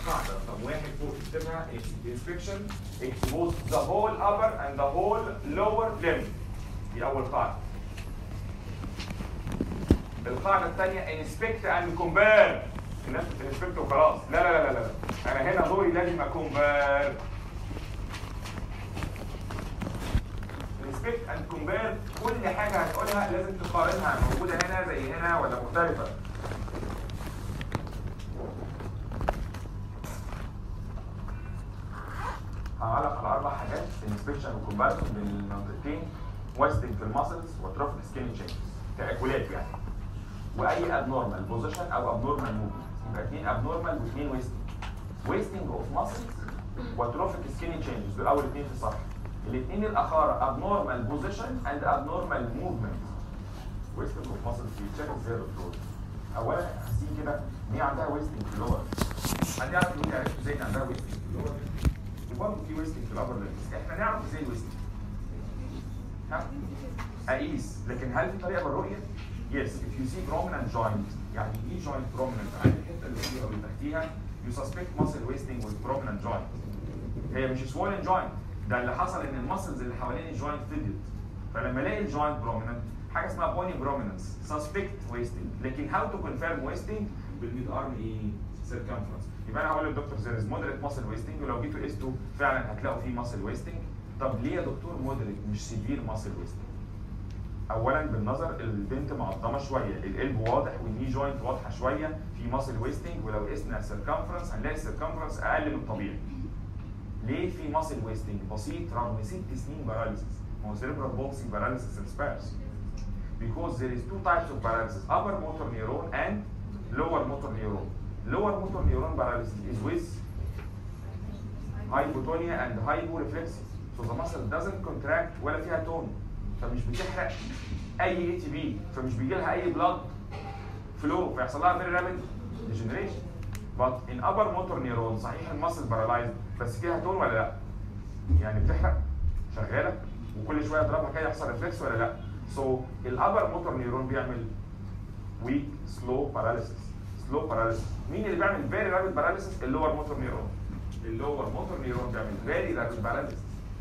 قاعده رقم واحد فوق اكتبها inspection expose the whole upper and the whole lower limb دي اول قاعده القاعده الثانيه inspect and compare الناس بتنسبكت وخلاص لا لا لا لا لا انا هنا دوري لازم اكون بار انسبكت اند كومبير كل حاجه هتقولها لازم تقارنها موجوده هنا زي هنا ولا مختلفه هعلق على اربع حاجات انسبكشن وكومباريسون بين المنطقتين ويستنج في الماسلز وتروفيك سكين تشينجز تاكلات يعني واي ابنورمال بوزيشن او ابنورمال موفمنت يبقى اثنين ابنورمال واثنين ويستنج ويستنج اوف ماسلز وتروفيك سكين تشينجز دول اول اثنين في الصفحه الاثنين الاخاره ابنورمال بوزيشن اند ابنورمال موفمنت ويستنج اوف ماسلز بيتشيك ازاي يا دكتور اولا حاسين كده ان هي عندها ويستنج في اللور حد يعرف مين عرفت ازاي ان عندها ويستنج في اللور وبرضه في ويستنج في الابر ليمز احنا نعرف ازاي الويستنج ها اقيس لكن هل في طريقه بالرؤيه؟ يس if you see prominent joint يعني ايه joint prominent عند الحته اللي فوقيها واللي تحتيها you suspect muscle wasting with prominent joint هي مش swollen joint ده اللي حصل ان المسلز اللي حوالين الجوينت فضيت فلما الاقي الجوينت prominent حاجه اسمها bony prominence suspect wasting لكن how to confirm wasting بالميد ارم ايه circumference يبقى انا هقول للدكتور there is moderate muscle wasting ولو جيتوا قستوا فعلا هتلاقوا فيه muscle wasting طب ليه يا دكتور moderate مش severe muscle wasting اولا بالنظر البنت معظمه شويه القلب واضح والني جوينت واضحه شويه في ماسل ويستنج ولو قسنا السيركمفرنس هنلاقي السيركمفرنس اقل من الطبيعي ليه في ماسل ويستنج بسيط رغم ست سنين باراليسيس ما هو سيريبرال بولسي باراليسيس سبيرس because there is two types of paralysis upper motor neuron and lower motor neuron lower motor neuron paralysis is with hypotonia and hyporeflexia so the muscle doesn't contract ولا فيها تون فمش بتحرق اي اي تي بي فمش بيجي لها اي بلاد فلو فيحصل لها فيري رابيد ديجنريشن but in upper motor neuron صحيح المسل بارالايزد بس فيها تون ولا لا؟ يعني بتحرق شغاله وكل شويه اضربها كده يحصل ريفلكس ولا لا؟ سو so, الابر موتور نيورون بيعمل ويك سلو باراليسيس سلو باراليسيس مين اللي بيعمل فيري رابيد باراليسيس؟ اللور موتور نيورون اللور موتور نيورون بيعمل فيري رابيد باراليسيس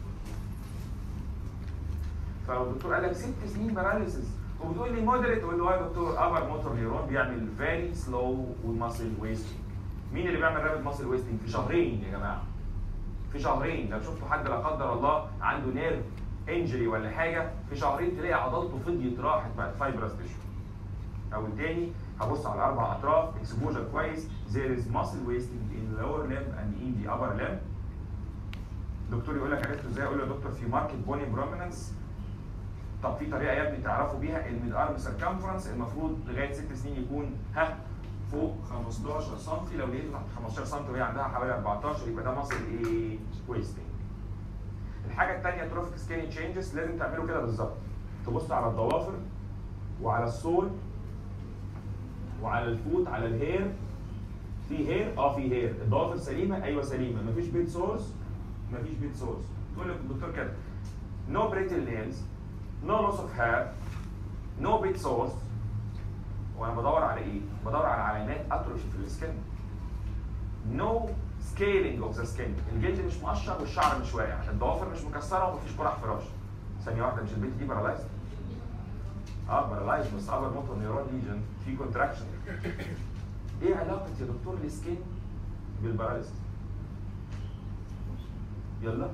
فلو الدكتور قال لك ست سنين باراليسيس وبتقول لي مودريت تقول له يا دكتور ابر موتور نيورون بيعمل فيري سلو وماسل ويستنج مين اللي بيعمل رابد ماسل ويستنج في شهرين يا جماعه في شهرين لو شفتوا حد لا قدر الله عنده نيرف انجري ولا حاجه في شهرين تلاقي عضلته فضيت راحت بقت فايبرس تيشو او التاني هبص على الاربع اطراف اكسبوجر كويس there is muscle wasting in the lower limb and in the upper limb الدكتور يقول لك عرفت ازاي اقول له يا دكتور في ماركت بوني بروميننس طب في طريقه يا ابني تعرفوا بيها الميد ارم سيركمفرنس المفروض لغايه ست سنين يكون ها فوق 15 سم لو لقيته تحت 15 سم وهي عندها حوالي 14 يبقى ده مصل ايه ويستنج الحاجه الثانيه تروفيك سكيني تشينجز لازم تعملوا كده بالظبط تبص على الضوافر وعلى السول وعلى الفوت على الهير في هير اه في هير الضوافر سليمه ايوه سليمه مفيش بيت سورس مفيش بيت سورس تقول لك الدكتور كده نو بريتل نيلز نو لوس اوف هير نو بيت سورس وانا بدور على ايه؟ بدور على علامات اتروفي في السكن نو سكيلينج اوف ذا سكين الجلد مش مقشر والشعر مش واقع الضوافر مش مكسره ومفيش قرح فراش ثانيه واحده مش البنت دي بارالايزد اه بارالايزد بس ابر موتور نيورون ليجن في كونتراكشن ايه علاقه يا دكتور السكين بالباراليسيس؟ يلا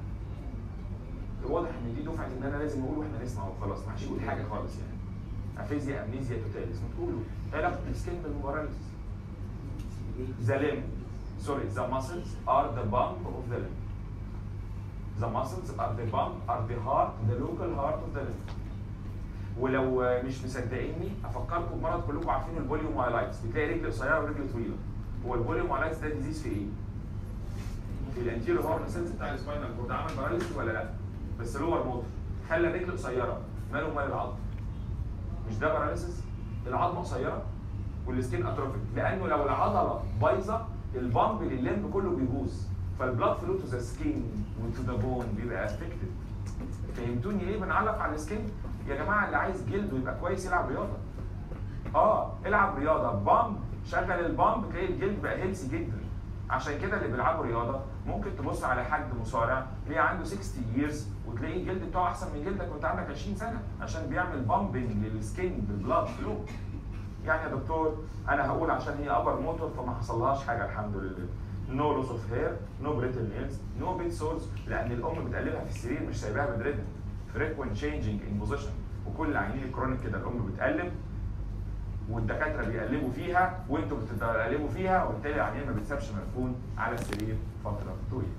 واضح ان دي دفعه ان انا لازم اقول واحنا نسمع وخلاص ما حدش يقول حاجه خالص يعني افيزيا امنيزيا توتاليس ما تقولوا ايه علاقه السكين بالباراليسيس؟ The limb, sorry, the muscles are the bump of the limb. The muscles are the bump, are the heart, the local heart of the limb. ولو مش مصدقيني افكركم بمرض كلكم عارفين البوليومايلايتس بتلاقي رجل قصيره ورجل طويله هو البوليومايلايتس ده ديزيز في ايه؟ في الانتيريور هورن سيلز بتاع السباينال كورد عمل باراليسيس ولا لا؟ بس لور موتور خلى الرجل قصيره ماله ومال العظم مش ده باراليسيس؟ العظمه قصيره والسكين اتروفيك لانه لو العضله بايظه البامب لللمب كله بيبوظ فالبلاد فلو تو ذا سكين وتو ذا بون بيبقى افكتد فهمتوني ليه بنعلق على السكين؟ يا جماعه اللي عايز جلده يبقى كويس يلعب رياضه اه العب رياضه بامب شغل البامب تلاقي الجلد بقى هيلسي جدا عشان كده اللي بيلعبوا رياضه ممكن تبص على حد مصارع ليه عنده 60 years وتلاقي الجلد بتاعه احسن من جلدك وانت عندك 20 سنه عشان بيعمل بامبنج للسكين بالبلاد فلو يعني يا دكتور انا هقول عشان هي ابر موتور فما حصلهاش حاجه الحمد لله نو لوس اوف هير نو بريتل نيلز نو بيت سورز لان الام بتقلبها في السرير مش سايباها بدريدها فريكوينت تشينجينج ان بوزيشن وكل العيانين الكرونيك كده الام بتقلب والدكاتره بيقلبوا فيها وانتوا بتقلبوا فيها وبالتالي العيان ما بيتسابش مركون على السرير فتره طويله.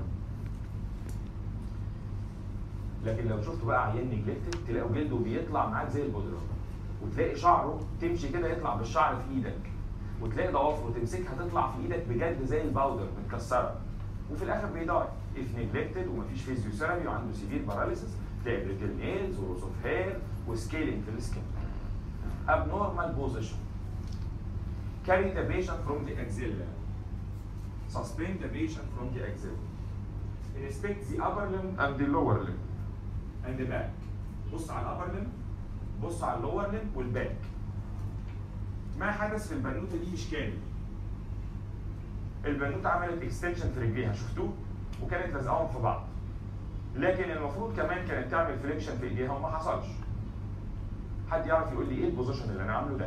لكن لو شفتوا بقى عيان نجلكتد تلاقوا جلده بيطلع معاك زي البودره وتلاقي شعره تمشي كده يطلع بالشعر في ايدك وتلاقي ضوافره تمسكها تطلع في ايدك بجد زي الباودر متكسره وفي الاخر بيداي اف نجلكتد ومفيش فيزيوثيرابي وعنده سيفير باراليسيس تلاقي بريتل نيلز وروس اوف هير وسكيلينج في السكين abnormal position. Carry the patient from the axilla. Suspend the patient from the axilla. Inspect the upper limb and the lower limb and the back. بص على الابر limb بص على اللور limb والباك. ما حدث في البنوته دي مش كامل. البنوته عملت اكستنشن في رجليها شفتوه؟ وكانت لازقاهم في بعض. لكن المفروض كمان كانت تعمل فليكشن في ايديها وما حصلش. حد يعرف يقول لي ايه البوزيشن اللي انا عامله ده؟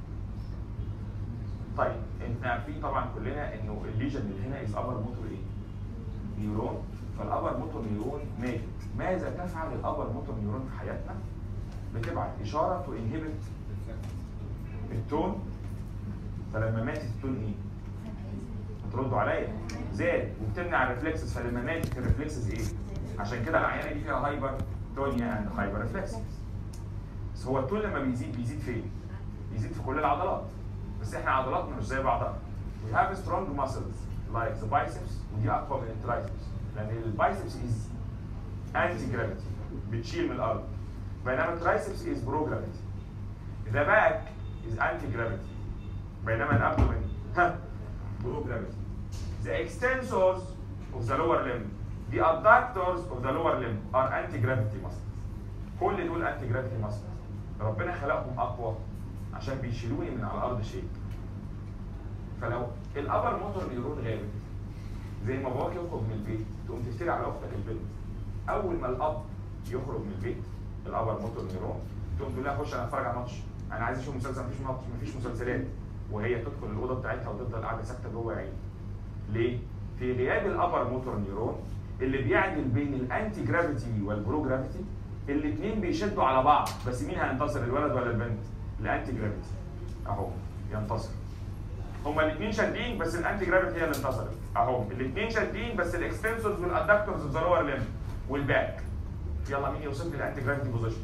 طيب احنا عارفين طبعا كلنا انه الليجن اللي هنا از ابر موتور ايه؟ نيورون فالابر موتور نيورون ماتت ماذا تفعل الابر موتور نيورون في حياتنا؟ بتبعت اشاره تو انهبت التون فلما ماتت التون ايه؟ هتردوا عليا زاد وبتمنع الريفلكسز فلما ماتت الريفلكسز ايه؟ عشان كده العيانه دي فيها هايبر تونيا اند هايبر ريفلكسز بس هو التون لما بيزيد بيزيد فين؟ بيزيد في كل العضلات بس احنا عضلاتنا مش زي بعضها. We have strong muscles like the biceps ودي اقوى من الترايسبس لان البايسبس is anti gravity بتشيل من الارض بينما الترايسبس is pro gravity. The back is anti gravity بينما الابدومين ها pro gravity. The extensors of the lower limb the adductors of the lower limb are anti gravity muscles. كل دول انتي جرافيتي ماسلز ربنا خلقهم اقوى عشان بيشيلوني من على الارض شيء فلو الابر موتور نيورون غابت زي ما باباك يخرج من البيت تقوم تشتري على اختك البنت اول ما الاب يخرج من البيت الابر موتور نيورون تقوم تقول لها خش انا اتفرج على ماتش انا عايز اشوف مسلسل مفيش ماتش مفيش مسلسلات وهي تدخل الاوضه بتاعتها وتفضل قاعده ساكته جوه يا عيني ليه؟ في غياب الابر موتور نيورون اللي بيعدل بين الانتي جرافيتي والبرو جرافيتي الاثنين بيشدوا على بعض بس مين هينتصر الولد ولا البنت؟ الانتي جرافيتي اهو ينتصر هما الاثنين شادين بس الانتي جرافيتي هي اللي انتصرت اهو الاثنين شادين بس الاكستنسورز والادكتورز اوف ذا لور ليم والباك يلا مين يوصف لي الانتي جرافيتي بوزيشن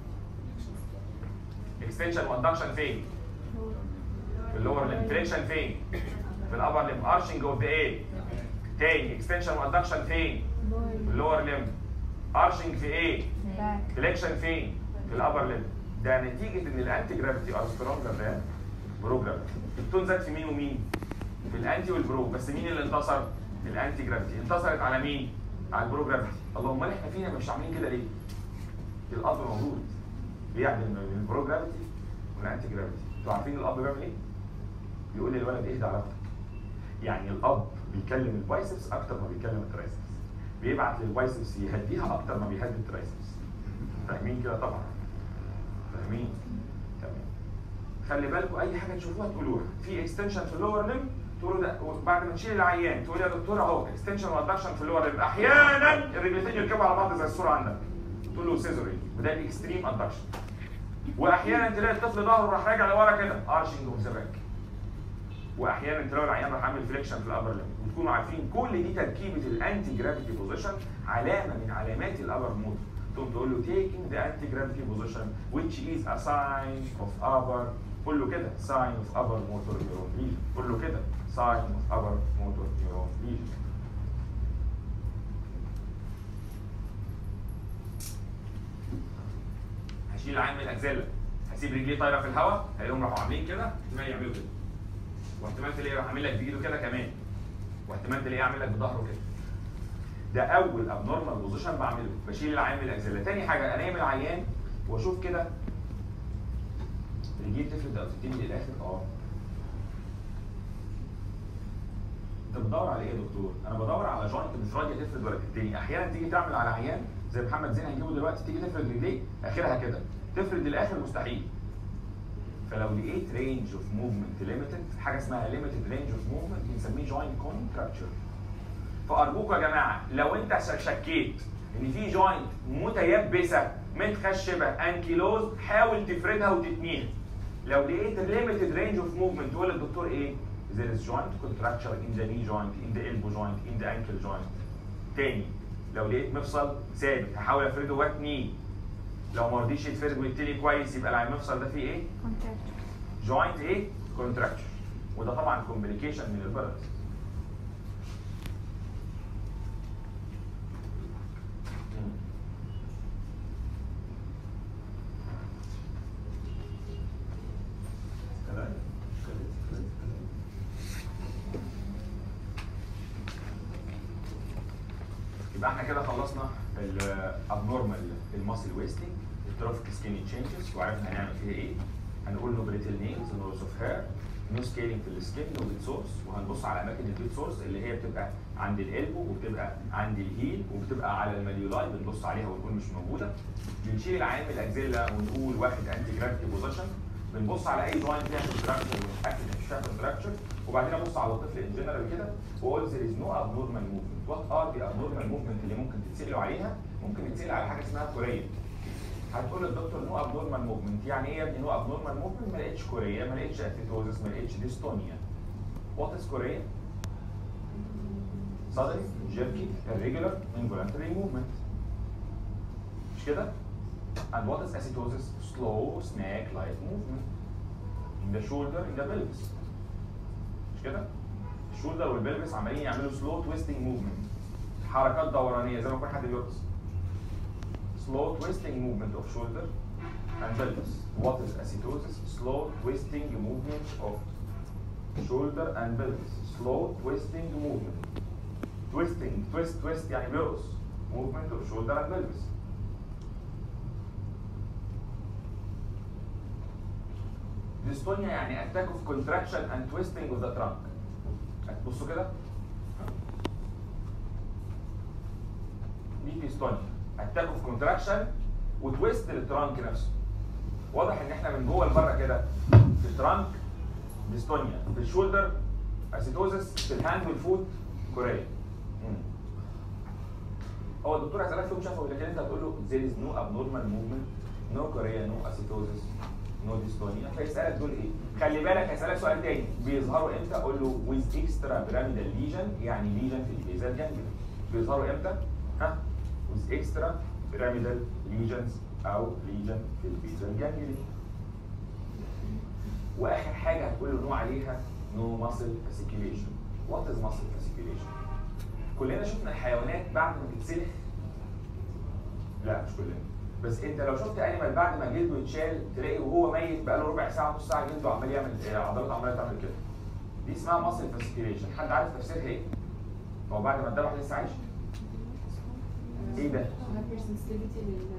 اكستنشن وادكشن فين؟ في اللور ليم فليكشن فين؟ في الابر ليم ارشنج اوف ذا ايه تاني اكستنشن وادكشن فين؟ في اللور ليم ارشنج في ايه؟ فليكشن فين؟ في الابر ليم ده نتيجه ان الانتي جرافيتي ار سترونجر ذان برو جرافيتي التون زاد في مين ومين؟ في الانتي والبرو بس مين اللي انتصر؟ الانتي جرافيتي انتصرت على مين؟ على البرو جرافيتي اللهم امال احنا فينا مش عاملين كده ليه؟ الاب موجود بيعمل من البرو جرافيتي والانتي جرافيتي انتوا عارفين الاب بيعمل ايه؟ بيقول للولد اهدى علاقتك يعني الاب بيكلم البايسبس اكتر ما بيكلم الترايسبس بيبعت للبايسبس يهديها اكتر ما بيهدي الترايسبس فاهمين كده طبعا فاهمين تمام خلي بالكم اي حاجه تشوفوها تقولوها في اكستنشن في اللور ليم تقولوا ده بعد ما تشيل العيان تقول يا دكتور اهو اكستنشن وادكشن في اللور ليم احيانا الرجلتين يركبوا على بعض زي الصوره عندك تقول له سيزوري وده الاكستريم ادكشن واحيانا تلاقي الطفل ظهره راح راجع لورا كده ارشنج اوف ذا باك واحيانا تلاقوا العيان راح عامل فليكشن في الابر ليم وتكونوا عارفين كل دي تركيبه الانتي جرافيتي بوزيشن علامه من علامات الابر موتور تقوم تقول له taking the anti gravity position which is a sign of upper قول له كده sign of upper motor neuron lesion قول له كده sign of upper motor neuron lesion هشيل العين من الاكزيلا هسيب رجليه طايره في الهواء هيقوم راحوا عاملين كده احتمال يعملوا كده واحتمال تلاقيه راح عامل لك بايده كده كمان واحتمال تلاقيه عامل لك بظهره كده ده اول ابنورمال بوزيشن بعمله بشيل العين من الاكزيلا تاني حاجه انام العيان واشوف كده رجليه تفرد او تتني للاخر اه طب بتدور على ايه يا دكتور؟ انا بدور على جوينت مش راضيه تفرد ولا تتني، احيانا تيجي تعمل على عيان زي محمد زين هنجيبه دلوقتي تيجي تفرد رجليه اخرها كده، تفرد للاخر مستحيل. فلو لقيت رينج اوف موفمنت ليميتد حاجه اسمها ليميتد رينج اوف موفمنت بنسميه جوينت كونتراكتشر. فارجوكوا يا جماعه لو انت شكيت ان في جوينت متيبسه متخشبه انكيلوز حاول تفردها وتتنيها. لو لقيت limited range of movement تقول للدكتور ايه؟ there is joint contracture in the knee joint, in the elbow joint, in the ankle joint. تاني لو لقيت مفصل ثابت هحاول افرده واتنيه. لو ما رضيش يتفرد ويتني كويس يبقى المفصل ده فيه ايه؟ contracture جوينت ايه؟ كونتراكشر. وده طبعا كومبليكيشن من البرد. يبقى احنا كده خلصنا الابنورمال الماسل ويستنج التروفيك سكيني تشينجز وعرفنا هنعمل فيها ايه هنقول له بريتل نيلز نو لوس اوف هير نو سكيلينج في السكين نو بيت سورس وهنبص على اماكن البيت سورس اللي هي بتبقى عند الالبو وبتبقى عند الهيل وبتبقى على الماليولاي بنبص عليها ونقول مش موجوده بنشيل العين من الاكزيلا ونقول واحد انتي جرافيتي بوزيشن بنبص على اي جوينت فيها كونتراكشن ونتاكد ان مفيش فيها كونتراكشن وبعدين ابص على الطفل ان جنرال كده واقول there is no abnormal movement what are the abnormal movement اللي ممكن تتسالوا عليها ممكن نتسال على حاجه اسمها كوريه هتقول للدكتور نو ابنورمال موفمنت يعني ايه يا ابني نو ابنورمال موفمنت ما لقيتش كوريه ما لقيتش اثيتوزس ما لقيتش ديستونيا وات از كوريه sudden jerky irregular involuntary movement مش كده and what is acetosis slow snack like movement in the shoulder in the pelvis مش كده الشولدر والبلفس عمالين يعملوا سلو تويستنج موفمنت حركات دورانيه زي ما يكون حد بيرقص slow twisting movement of shoulder and pelvis. What is acetosis? Slow twisting movement of shoulder and pelvis. Slow twisting movement. Twisting, twist, twist يعني بيرقص. Movement of shoulder and pelvis. Dystonia يعني attack of contraction and twisting of the trunk. بصوا كده. دي ديستونيا. اتاك اوف كونتراكشن وتويست للترانك نفسه واضح ان احنا من جوه لبره كده في الترانك ديستونيا في الشولدر اسيتوزس في الهاند والفوت كوريا مم. هو الدكتور هيسالك فيهم شافه لكن انت هتقول له there is no abnormal movement no كوريا no اسيتوزس no ديستونيا فيسالك دول ايه خلي بالك هيسالك سؤال تاني بيظهروا امتى اقول له with extra pyramidal lesion يعني lesion في البيزال جانجليا بيظهروا امتى ها with extra pyramidal lesions او lesion في البيزال جانجلي واخر حاجه هتقول له نوع عليها no muscle fasciculation what is muscle fasciculation كلنا شفنا الحيوانات بعد ما تتسلخ لا مش كلنا بس انت لو شفت انيمال بعد ما جلده يتشال تلاقي وهو ميت بقى له ربع ساعه نص ساعه جلده عمال يعمل آه، عضلاته عماله تعمل كده دي اسمها muscle fasciculation حد عارف تفسيرها ايه؟ هو بعد ما الذبح لسه عايش ايه ده؟ هايبر سنسيتيفيتي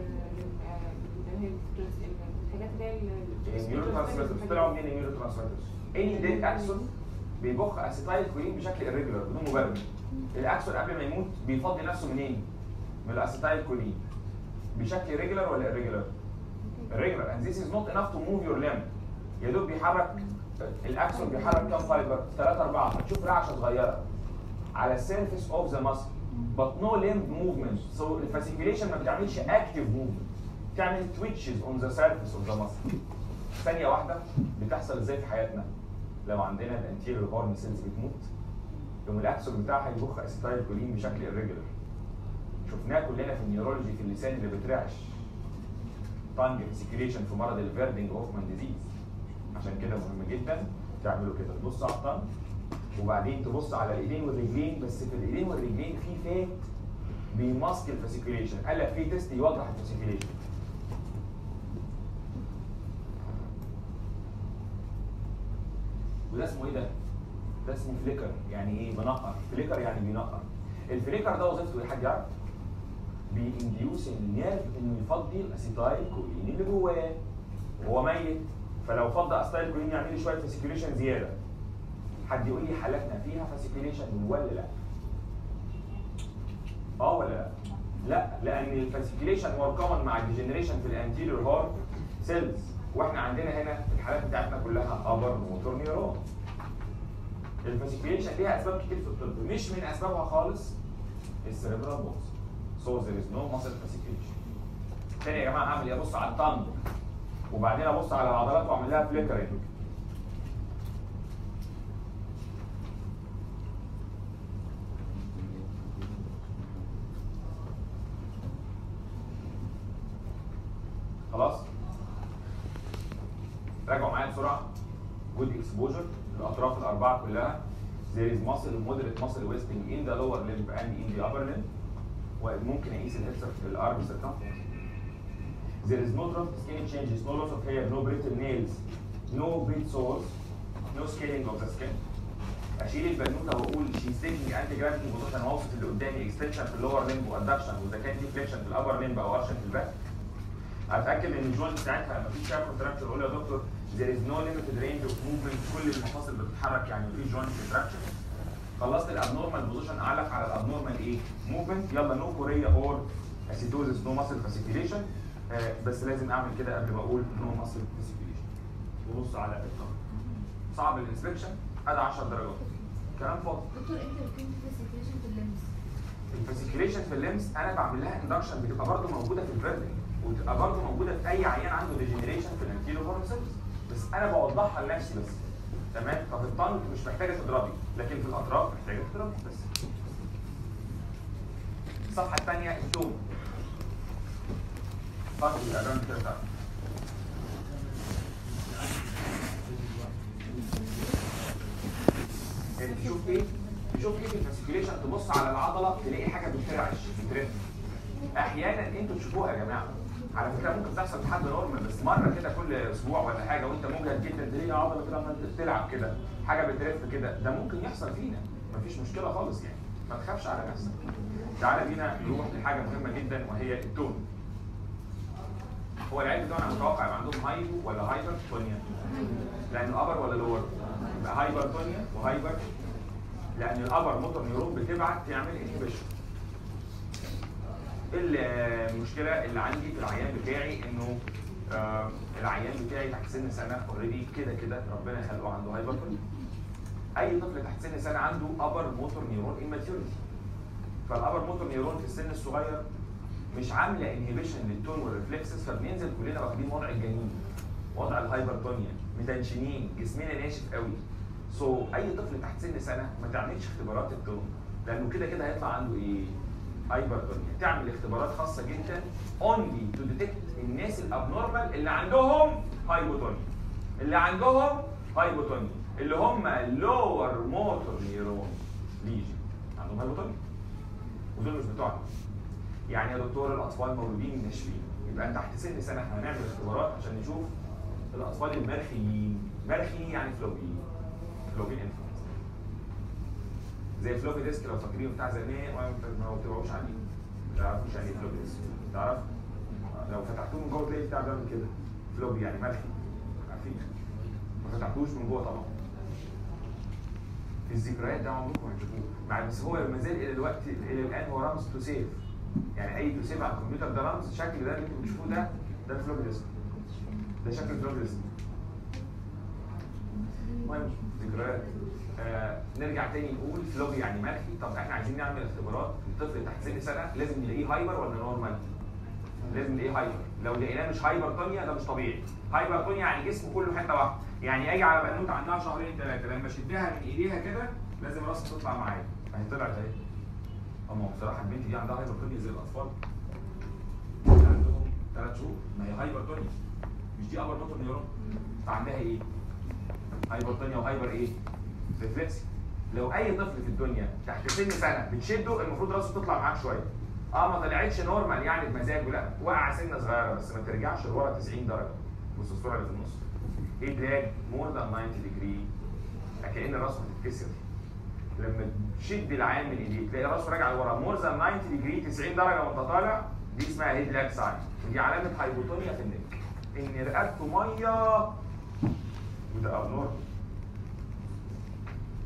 الحاجات اللي هي النيورو ترانسميترز طلعوا منين النيورو ترانسميترز؟ اي ديت اكسون بيبخ اسيتايل كولين بشكل irregular بدون مبرر الاكسون قبل ما يموت بيفضي نفسه منين؟ من الاسيتايل كولين بشكل ريجولار ولا irregular؟ irregular and this is not enough to move your limb يا دوب بيحرك الاكسون بيحرك كام فايبر؟ 3 4 هتشوف رعشه صغيره على السيرفيس اوف ذا ماسل but no limb movement so الفاسيكيوليشن ما بتعملش active movement بتعمل twitches on the surface of the muscle ثانية واحدة بتحصل ازاي في حياتنا لو عندنا الانتيريور هورن سيلز بتموت يوم الاكسون بتاعها يبخ اسيتايل كولين بشكل irregular شفناه كلنا في النيورولوجي في اللسان اللي بترعش تانج فاسيكيوليشن في مرض الفيردنج هوفمان ديزيز عشان كده مهم جدا تعملوا كده تبص على الطنج وبعدين تبص على الايدين والرجلين بس في الايدين والرجلين في فات بيماسك الفاسيكيوليشن قال لك في تيست يوضح الفاسيكيوليشن وده اسمه ايه ده؟ ده اسمه فليكر يعني ايه؟ بنقر فليكر يعني بينقر الفليكر ده وظيفته ايه حد يعرف؟ بينديوس النيرف انه يفضي الاسيتايل كولين اللي جواه وهو ميت فلو فضى اسيتايل كولين يعمل لي شويه فاسيكيوليشن زياده حد يقول لي حالاتنا فيها فاسيكيليشن ولا لا؟ اه ولا لا؟ لا لان الفاسيكيليشن مور كومن مع الديجنريشن في الانتيريور هارت سيلز واحنا عندنا هنا الحالات بتاعتنا كلها ابر موتور نيورون الفاسيكيليشن ليها اسباب كتير في الطب مش من اسبابها خالص السيريبرال بوكس سو ذير از نو ماسل فاسيكيليشن تاني يا جماعه اعمل ايه ابص على الطنج وبعدين ابص على العضلات واعمل لها فليكرنج خلاص راجعوا معايا بسرعه جود اكسبوجر الاطراف الاربعه كلها there is muscle moderate muscle wasting in the lower limb and in the upper limb وممكن اقيس الهيبسر في الارم circumference there is no drop skin changes no loss of hair no brittle nails no bed sores no scaling of the skin اشيل البنوته واقول she's taking anti gravity position واوصف اللي قدامي extension في اللور limb وادكشن واذا كان في flexion في الابر limb او ارشن في الباك اتاكد ان الجوينت بتاعتها مفيش فيها كونتراكشن اقول يا دكتور there is no limited range of movement كل المفاصل بتتحرك يعني مفيش جوينت كونتراكشن خلصت الابنورمال بوزيشن اعلق على الابنورمال ايه موفمنت يلا نو كوريا اور اسيتوزس نو ماسل فاسيكيليشن بس لازم اعمل كده قبل ما اقول نو ماسل فاسيكيليشن وبص على الطن صعب الانسبكشن ادي 10 درجات كلام فاضي دكتور انت بتكون في سيتويشن في اللمس الفاسيكيليشن في الليمس انا بعمل لها اندكشن بتبقى برضه موجوده في الفيرتنج وتبقى برضه موجوده في اي عيان عنده ديجنريشن في الانتيريور هورنسلز بس انا بوضحها لنفسي بس تمام ففي الطنج مش محتاجه تضربي لكن في الاطراف محتاجه تضربي بس الصفحه الثانيه التون فاضي الادران كده بتاعتك. يعني تشوف ايه تشوف ايه في الفاسيكيليشن تبص على العضله تلاقي حاجه بترعش بترن احيانا انتوا تشوفوها يا جماعه على فكره ممكن تحصل في حد نورمال بس مره كده كل اسبوع ولا حاجه وانت مجهد جدا تلاقي عضله كده لما تلعب كده حاجه بترف كده ده ممكن يحصل فينا مفيش مشكله خالص يعني ما تخافش على نفسك تعالى بينا نروح لحاجه مهمه جدا وهي التون هو العيال بتوعنا متوقع يبقى عندهم هايبو ولا هايبر تونيا لانه ابر ولا لور يبقى هايبر تونيا وهايبر لان الابر موتور نيورون بتبعت تعمل انهبيشن المشكله اللي عندي في العيان بتاعي انه آه العيان بتاعي تحت سن سنه اوريدي كده كده ربنا يخلقه عنده هايبرتونيا اي طفل تحت سن سنه عنده ابر موتور نيورون اماتيوريتي فالابر موتور نيورون في السن الصغير مش عامله انهبيشن للتون والريفلكسز فبننزل كلنا واخدين وضع الجنين وضع الهايبرتونيا متنشنين جسمنا ناشف قوي سو so, اي طفل تحت سن سنه ما تعملش اختبارات التون لانه كده كده هيطلع عنده ايه؟ هايبرتونيا تعمل اختبارات خاصه جدا اونلي تو ديتكت الناس الابنورمال اللي عندهم هايبوتونيا اللي عندهم هايبوتونيا اللي هم اللور موتور نيرون ليجن عندهم هايبوتونيا ودول مش بتوعنا يعني يا دكتور الاطفال مولودين ناشفين يبقى تحت سن سنه احنا هنعمل اختبارات عشان نشوف الاطفال المرخيين مرخي يعني فلوبي فلوبي انفلونس زي فلوبي ديسك لو فاكرين بتاع زمان ما بتبقوش عليه ما تعرفوش يعني ايه فلوبي ديسك تعرف لو فتحتوه من جوه تلاقي بتاع بيعمل كده فلوبي يعني مرخي عارفين ما فتحتوش من جوه طبعا في الذكريات ده عمركم ما هتشوفوه مع بس هو ما زال الى الوقت الى الان هو رمز تو سيف يعني اي تو سيف على الكمبيوتر ده رمز الشكل ده اللي انتوا بتشوفوه ده ده الفلوبي ديسك ده شكل الفلوبي ديسك المهم ذكريات آه نرجع تاني نقول فلوبي يعني مرخي طب احنا عايزين نعمل اختبارات لطفل تحت سن سنه لازم نلاقيه هايبر ولا نورمال؟ لازم نلاقيه هايبر لو لقيناه مش هايبرتونيا ده مش طبيعي هايبرتونيا يعني جسمه كله حته واحده يعني اجي على بنوته عندها شهرين ثلاثه لما اشدها من ايديها كده لازم راسها تطلع معايا فهي طلعت اهي اما بصراحه البنت دي عندها هايبرتونيا زي الاطفال اللي عندهم ثلاث شهور ما هي هايبرتونيا مش دي ابر موتور نيورون فعندها ايه؟ هايبرتونيا وهايبر ايه؟ ريفلكس لو اي طفل في الدنيا تحت سن سنه بتشده المفروض راسه تطلع معاك شويه اه ما طلعتش نورمال يعني بمزاجه لا وقع سنه صغيره بس ما ترجعش لورا 90 درجه بص الصوره اللي في النص ايه دراج مور ذان 90 ديجري كأن راسه هتتكسر لما تشد العين من ايديه تلاقي راسه راجع لورا مور ذان 90 ديجري 90 درجه وانت طالع دي اسمها هيد لاك ساين ودي علامه هايبوتونيا في النك ان رقبته ميه وده ابنورمال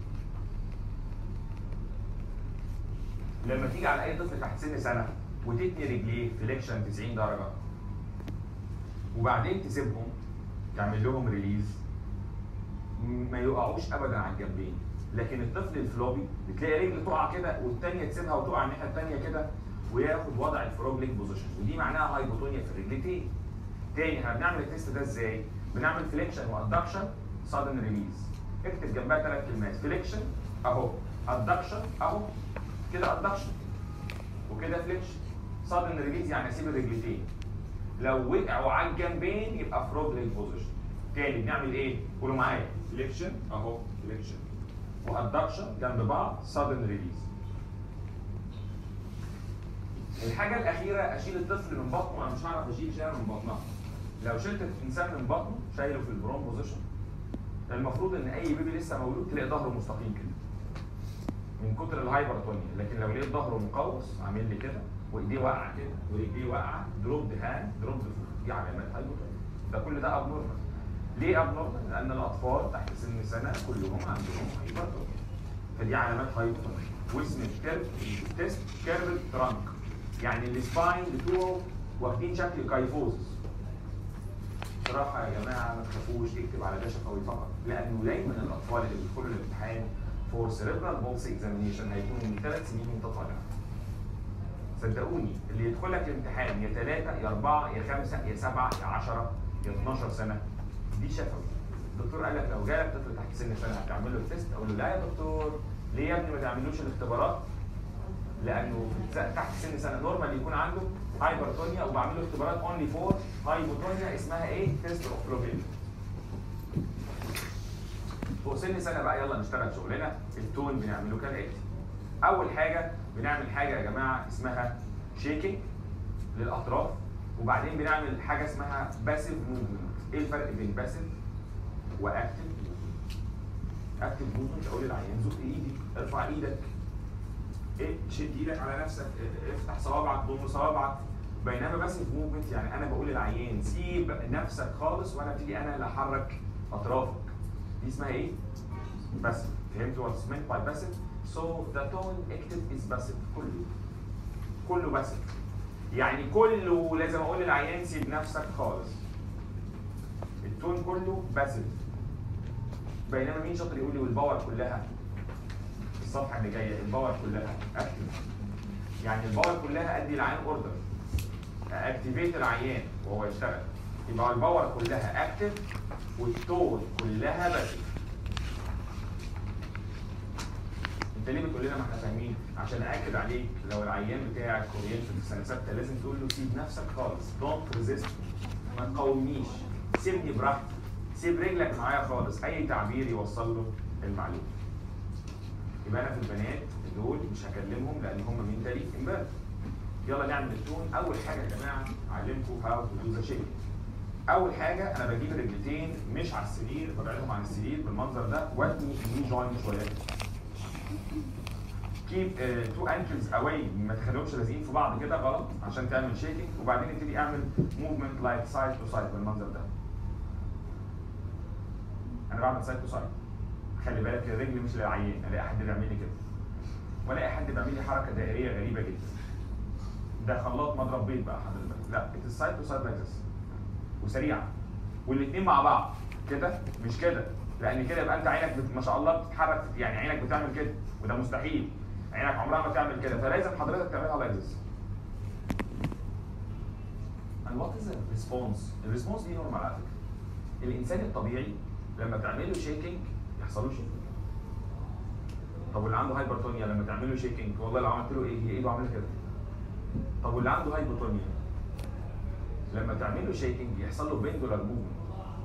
لما تيجي على اي طفل تحت سن سنه وتتني رجليه فليكشن 90 درجه وبعدين تسيبهم تعمل لهم ريليز ما يقعوش ابدا على الجنبين لكن الطفل الفلوبي بتلاقي رجل تقع كده والثانيه تسيبها وتقع الناحيه الثانيه كده وياخد وضع الفروج ليج بوزيشن ودي معناها هايبوتونيا في الرجلتين تاني احنا بنعمل التيست ده ازاي؟ بنعمل فليكشن وادكشن سادن ريليز اكتب جنبها ثلاث كلمات فليكشن اهو ادكشن اهو كده ادكشن وكده فليكشن سادن ريليز يعني اسيب الرجلتين لو وقعوا على الجنبين يبقى فروج ليج بوزيشن تاني بنعمل ايه؟ قولوا معايا فليكشن اهو فليكشن وادكشن جنب بعض سادن ريليز الحاجه الاخيره اشيل الطفل من بطنه انا مش هعرف اشيل شيء من بطنها لو شلت الانسان من بطنه شايله في البرون بوزيشن المفروض ان اي بيبي لسه مولود تلاقي ظهره مستقيم كده من كتر الهايبرتونيا لكن لو لقيت ظهره مقوس عامل لي كده وايديه واقعه كده ورجليه واقعه دروب هاند دروب فوت دي علامات هايبرتونيا ده كل ده ابنورمال ليه ابنورمال؟ لان الاطفال تحت سن سنه كلهم عندهم هايبرتونيا فدي علامات هايبرتونيا واسم الكيرف تيست كيرف ترانك يعني السباين بتوعه واخدين شكل كايفوزس بصراحة يا جماعة ما تخافوش اكتب على ده شفوي فقط لأنه دايما الأطفال اللي بيدخلوا الامتحان فور سيريبرال بولس اكزامينيشن هيكونوا من ثلاث سنين وانت طالع. صدقوني اللي يدخل لك الامتحان يا ثلاثة يا أربعة يا خمسة يا سبعة يا 10 يا 12 سنة دي شفوي. الدكتور قال لك لو جالك طفل تحت سن سنة هتعمل له التيست أقول له لا يا دكتور ليه يا ابني ما تعملوش الاختبارات؟ لانه في الس- تحت سن سنه نورمال يكون عنده هايبرتونيا وبعمل له اختبارات اونلي فور هايبوتونيا اسمها ايه؟ تيست اوف فلوبيل. فوق سن سنه بقى يلا نشتغل شغلنا التون بنعمله كالاتي. اول حاجه بنعمل حاجه يا جماعه اسمها شيكينج للاطراف وبعدين بنعمل حاجه اسمها باسيف موفمنت. ايه الفرق بين باسيف واكتف؟ اكتف موفمنت اقول للعيان زق ايدي ارفع ايدك ايه شد ايدك على نفسك اه، افتح صوابعك ضم صوابعك بينما بس في موفمنت يعني انا بقول للعيان سيب نفسك خالص وانا ابتدي انا اللي احرك اطرافك دي اسمها ايه؟ بس فهمت واتس meant باي باسيف؟ سو ذا تون اكتف از باسيف كله كله باسيف يعني كله لازم اقول للعيان سيب نفسك خالص التون كله باسيف بينما مين شاطر يقول لي والباور كلها الصفحه اللي جايه الباور كلها اكتف يعني الباور كلها ادي العيان اوردر اكتيفيت العيان وهو يشتغل يبقى الباور كلها اكتف والتون كلها باسيف انت ليه بتقول لنا ما احنا فاهمين عشان اكد عليك لو العيان بتاعك كوريان في السنه سته لازم تقول له سيب نفسك خالص دونت ريزيست ما تقاومنيش سيبني براحتي سيب رجلك معايا خالص اي تعبير يوصل له المعلومه يبقى انا في البنات دول مش هكلمهم لان هم من تاريخ امبارح يلا نعمل التون اول حاجه يا جماعه اعلمكم هاو تو دو ذا شيك اول حاجه انا بجيب الرجلتين مش على السرير ببعدهم عن السرير بالمنظر ده واتني الني جوينت شويه كيب تو انكلز اواي ما تخليهمش لازقين في بعض كده غلط عشان تعمل شيكينج وبعدين ابتدي اعمل موفمنت لايك سايد تو سايد بالمنظر ده انا بعمل سايد تو سايد خلي بالك الرجل مش للعيان الاقي حد بيعمل لي كده والاقي حد بيعمل لي حركه دائريه غريبه جدا ده خلاط مضرب بيض بقى حضرتك لا ات سايد تو سايد لايك وسريعه والاثنين مع بعض كده مش كده لان كده يبقى انت عينك بت... ما شاء الله بتتحرك يعني عينك بتعمل كده وده مستحيل عينك عمرها ما تعمل كده فلازم حضرتك تعملها لايك ذس and what is the response الريسبونس دي نورمال على فكره الانسان الطبيعي لما تعمل له شيكينج يحصل له شيكينج طب واللي عنده هايبرتونيا لما تعمل له شيكينج والله لو عملت له ايه هي ايده عامله كده طب واللي عنده هايبرتونيا لما تعمل له شيكينج يحصل له بيندولار موفمنت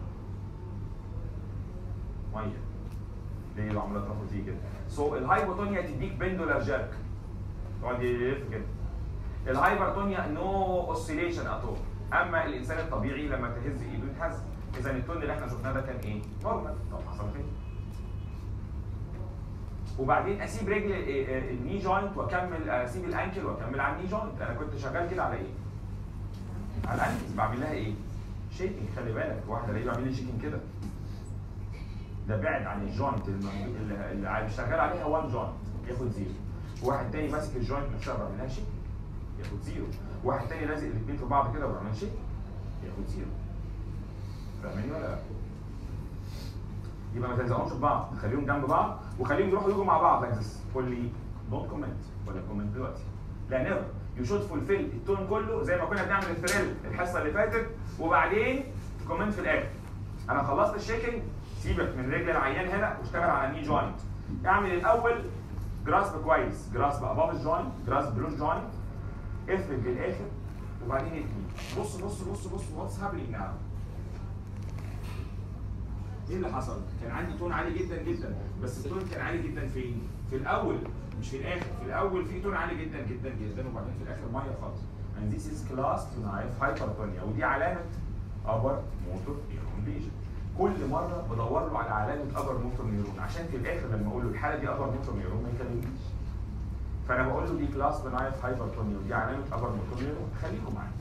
ميه ليه لو عملت رفض تيجي كده سو الهايبوتونيا تديك بيندولار جيرك يقعد يلف كده الهايبرتونيا نو اوسيليشن اتول اما الانسان الطبيعي لما تهز ايده يتهز اذا التون اللي احنا شفناه ده كان ايه؟ نورمال طب حصل خير وبعدين اسيب رجل ال- ال- الني جوينت واكمل اسيب الانكل واكمل على الني جوينت انا كنت شغال كده على ايه؟ على الانكل بعمل لها ايه؟ شيكينج خلي بالك واحده الاقيه بعمل لي شيكينج كده ده بعد عن الجوينت الم- اللي اللي عايز شغال عليها وان جوينت ياخد زيرو واحد تاني ماسك الجوينت نفسها ما بيعملهاش شيك ياخد زيرو واحد تاني لازق الاثنين في بعض كده وما بيعملش شيك ياخد زيرو فاهمين ولا لا؟ يبقى ما تلزقهمش في بعض خليهم جنب بعض وخليهم يروحوا يجوا مع بعض لايك ذس قول لي دونت كومنت ولا كومنت دلوقتي لا نيفر يو شود فولفيل التون كله زي ما كنا بنعمل الثريل الحصه اللي فاتت وبعدين تكومنت في الاخر انا خلصت الشيكنج سيبك من رجل العيان هنا واشتغل على الني جوينت اعمل الاول جراسب كويس جراسب اباف الجوينت جراسب بلوش جوينت افرد للاخر وبعدين اتنين بص بص بص بص واتس هابينج ناو ايه اللي حصل؟ كان عندي تون عالي جدا جدا بس التون كان عالي جدا فين؟ في الاول مش في الاخر، في الاول في تون عالي جدا جدا جدا وبعدين في الاخر ميه خالص. And this is class tonight hypertonia ودي علامه upper motor neuron lesion. كل مره بدور له على علامه upper motor neuron عشان في الاخر لما اقول له الحاله دي upper motor neuron ما يكلمنيش. فانا بقول له دي كلاس tonight hypertonia ودي علامه upper motor neuron خليكم معايا.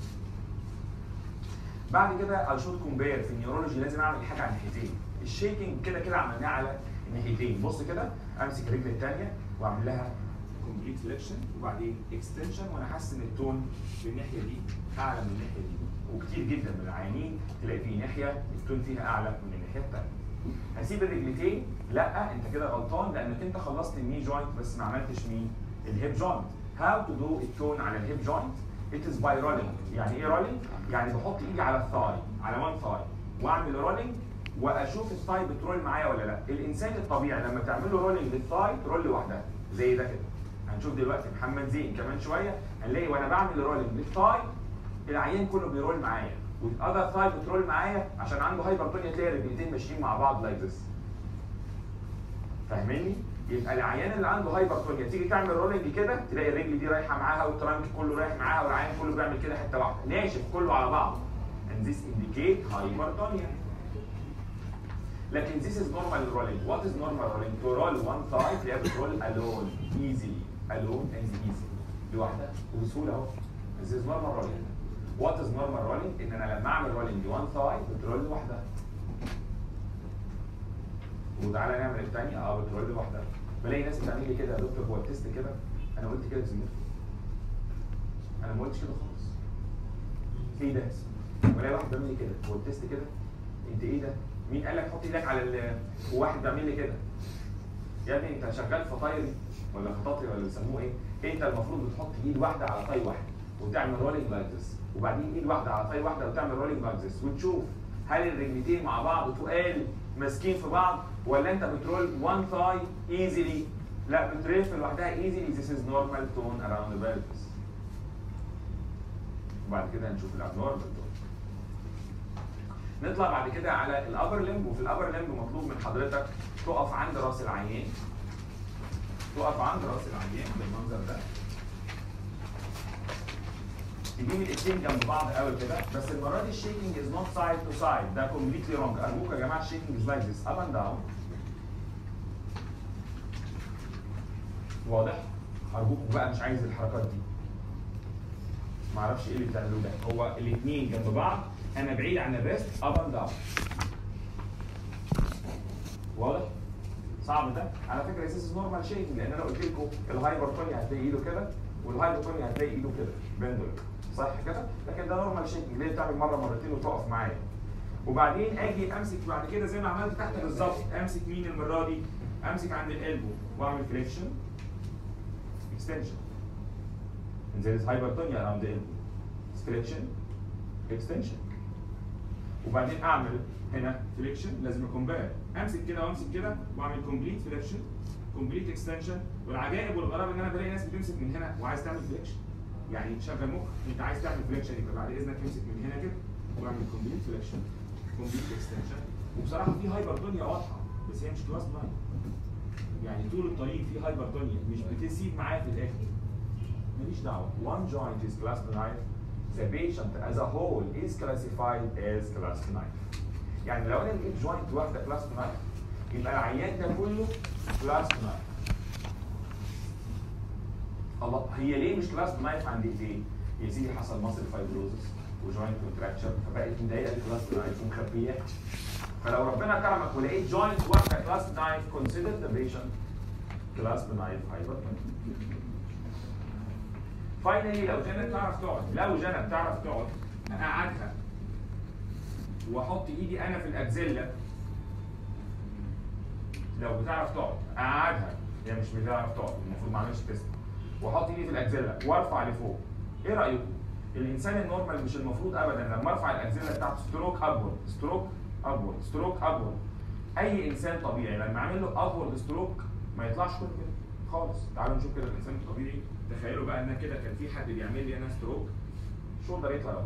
بعد كده I should compare في النيورولوجي لازم اعمل حاجه على الناحيتين الشيكنج كده كده عملناه على الناحيتين بص كده امسك الرجل الثانيه واعمل لها كومبليت فليكشن وبعدين اكستنشن وانا حاسس ان التون في الناحيه دي اعلى من الناحيه دي وكتير جدا من العيانين تلاقي في ناحيه التون فيها اعلى من الناحيه الثانيه هسيب الرجلتين لا انت كده غلطان لانك انت خلصت الني جوينت بس ما عملتش مين الهيب جوينت هاو تو دو التون على الهيب جوينت it is by rolling يعني ايه rolling يعني بحط ايدي على الثاي على وان ثاي واعمل رولينج واشوف الثاي بترول معايا ولا لا الانسان الطبيعي لما تعمل له رولينج للثاي ترول لوحدها زي ده كده هنشوف دلوقتي محمد زين كمان شويه هنلاقي وانا بعمل رولينج للثاي العيان كله بيرول معايا والاذر ثاي بترول معايا عشان عنده هايبرتونيا تلاقي الرجلتين ماشيين مع بعض لايك ذس فاهماني؟ يبقى العيان اللي عنده هايبرتونيا تيجي تعمل رولينج كده تلاقي الرجل دي رايحه معاها والترنك كله رايح معاها والعيان كله بيعمل كده حته واحده ناشف كله على بعضه and this indicate hypertonia لكن this is normal rolling what is normal rolling to roll one thigh تلاقيها بترول alone easily alone and easily لوحدها وبسهوله اهو this is normal rolling what is normal rolling ان انا لما اعمل rolling one thigh بترول لوحدها وتعالى نعمل الثانيه اه بترول لوحدها بلاقي ناس بتعمل لي كده يا دكتور هو التست كده انا قلت كده زميلي انا ما قلتش كده خالص ايه ده بلاقي واحد بيعمل لي كده هو التست كده انت ايه ده مين قال لك حط ايدك على ال وواحد بيعمل لي كده يا ابني انت شغال فطايري ولا خطاطري ولا بيسموه ايه انت المفروض بتحط ايد واحده على طي واحد وتعمل رولينج لايك ذس وبعدين ايد واحده على طي واحده وتعمل رولينج لايك ذس وتشوف هل الرجلتين مع بعض تقال ماسكين في بعض ولا انت بترول one thigh easily لا بتريف لوحدها easily this is normal tone around the pelvis وبعد كده هنشوف الابنورمال تون نطلع بعد كده على الابر لمب وفي الابر لمب مطلوب من حضرتك تقف عند راس العيان تقف عند راس العيان بالمنظر ده تجيب الايدين جنب بعض قوي كده بس المره دي الشيكنج از نوت سايد تو سايد ده كومبليتلي رونج ارجوك يا جماعه الشيكنج از لايك ذس اب اند داون واضح؟ ارجوكم بقى مش عايز الحركات دي معرفش ايه اللي بتعملوه ده هو الاثنين جنب بعض انا بعيد عن الريست اب اند داون واضح؟ صعب ده على فكره اساس نورمال شيكنج لان انا قلت لكم الهايبرتونيا هتلاقي ايده كده والهايبرتونيا هتلاقي ايده كده بندل صح كده؟ لكن ده نورمال شيكنج ليه تعمل مره مرتين وتقف معايا وبعدين اجي امسك بعد كده زي ما عملت تحت بالظبط امسك مين المره دي؟ امسك عند القلبه واعمل فليكشن extension. And there is hypertonia around the elbow. Flexion, extension. وبعدين اعمل هنا فليكشن لازم اكمبير امسك كده وامسك كده واعمل كومبليت فليكشن كومبليت اكستنشن والعجائب والغراب ان انا بلاقي ناس بتمسك من هنا وعايز تعمل فليكشن يعني تشغل مخ انت عايز تعمل فليكشن يبقى بعد اذنك امسك من هنا كده واعمل كومبليت فليكشن كومبليت اكستنشن وبصراحه في هايبرتونيا واضحه بس هي مش كلاس 9 يعني طول الطريق في هايبرتونيا مش بتسيب معايا في الاخر ماليش دعوه one joint is class 9 the patient as a whole is classified as class 9 يعني لو انا لقيت جوينت واحده كلاس 9 يبقى العيان ده كله كلاس 9 الله هي ليه مش كلاس 9 عند ايديه؟ يا سيدي حصل ماسل فايبروزس وجوينت كونتراكشر فبقت مضايقه الكلاس 9 ومخبيه فلو ربنا كرمك ولقيت جوينت واحده كلاس 9 consider the patient كلاس بنايف هايبرتونيا فاينلي لو جنى بتعرف تقعد لو جنى بتعرف تقعد اقعدها واحط ايدي انا في الاكزيلا لو بتعرف تقعد اقعدها هي مش بتعرف تقعد المفروض ما اعملش تيست واحط ايدي في الاكزيلا وارفع لفوق ايه رايكم الانسان النورمال مش المفروض ابدا لما ارفع الاكزيلا بتاعته ستروك ابورد ستروك ابورد ستروك ابورد اي انسان طبيعي لما اعمل له ابورد ستروك ما يطلعش كله كده خالص تعالوا نشوف كده الانسان الطبيعي تخيلوا بقى ان كده كان في حد بيعمل لي انا ستروك شولدر يطلع اهو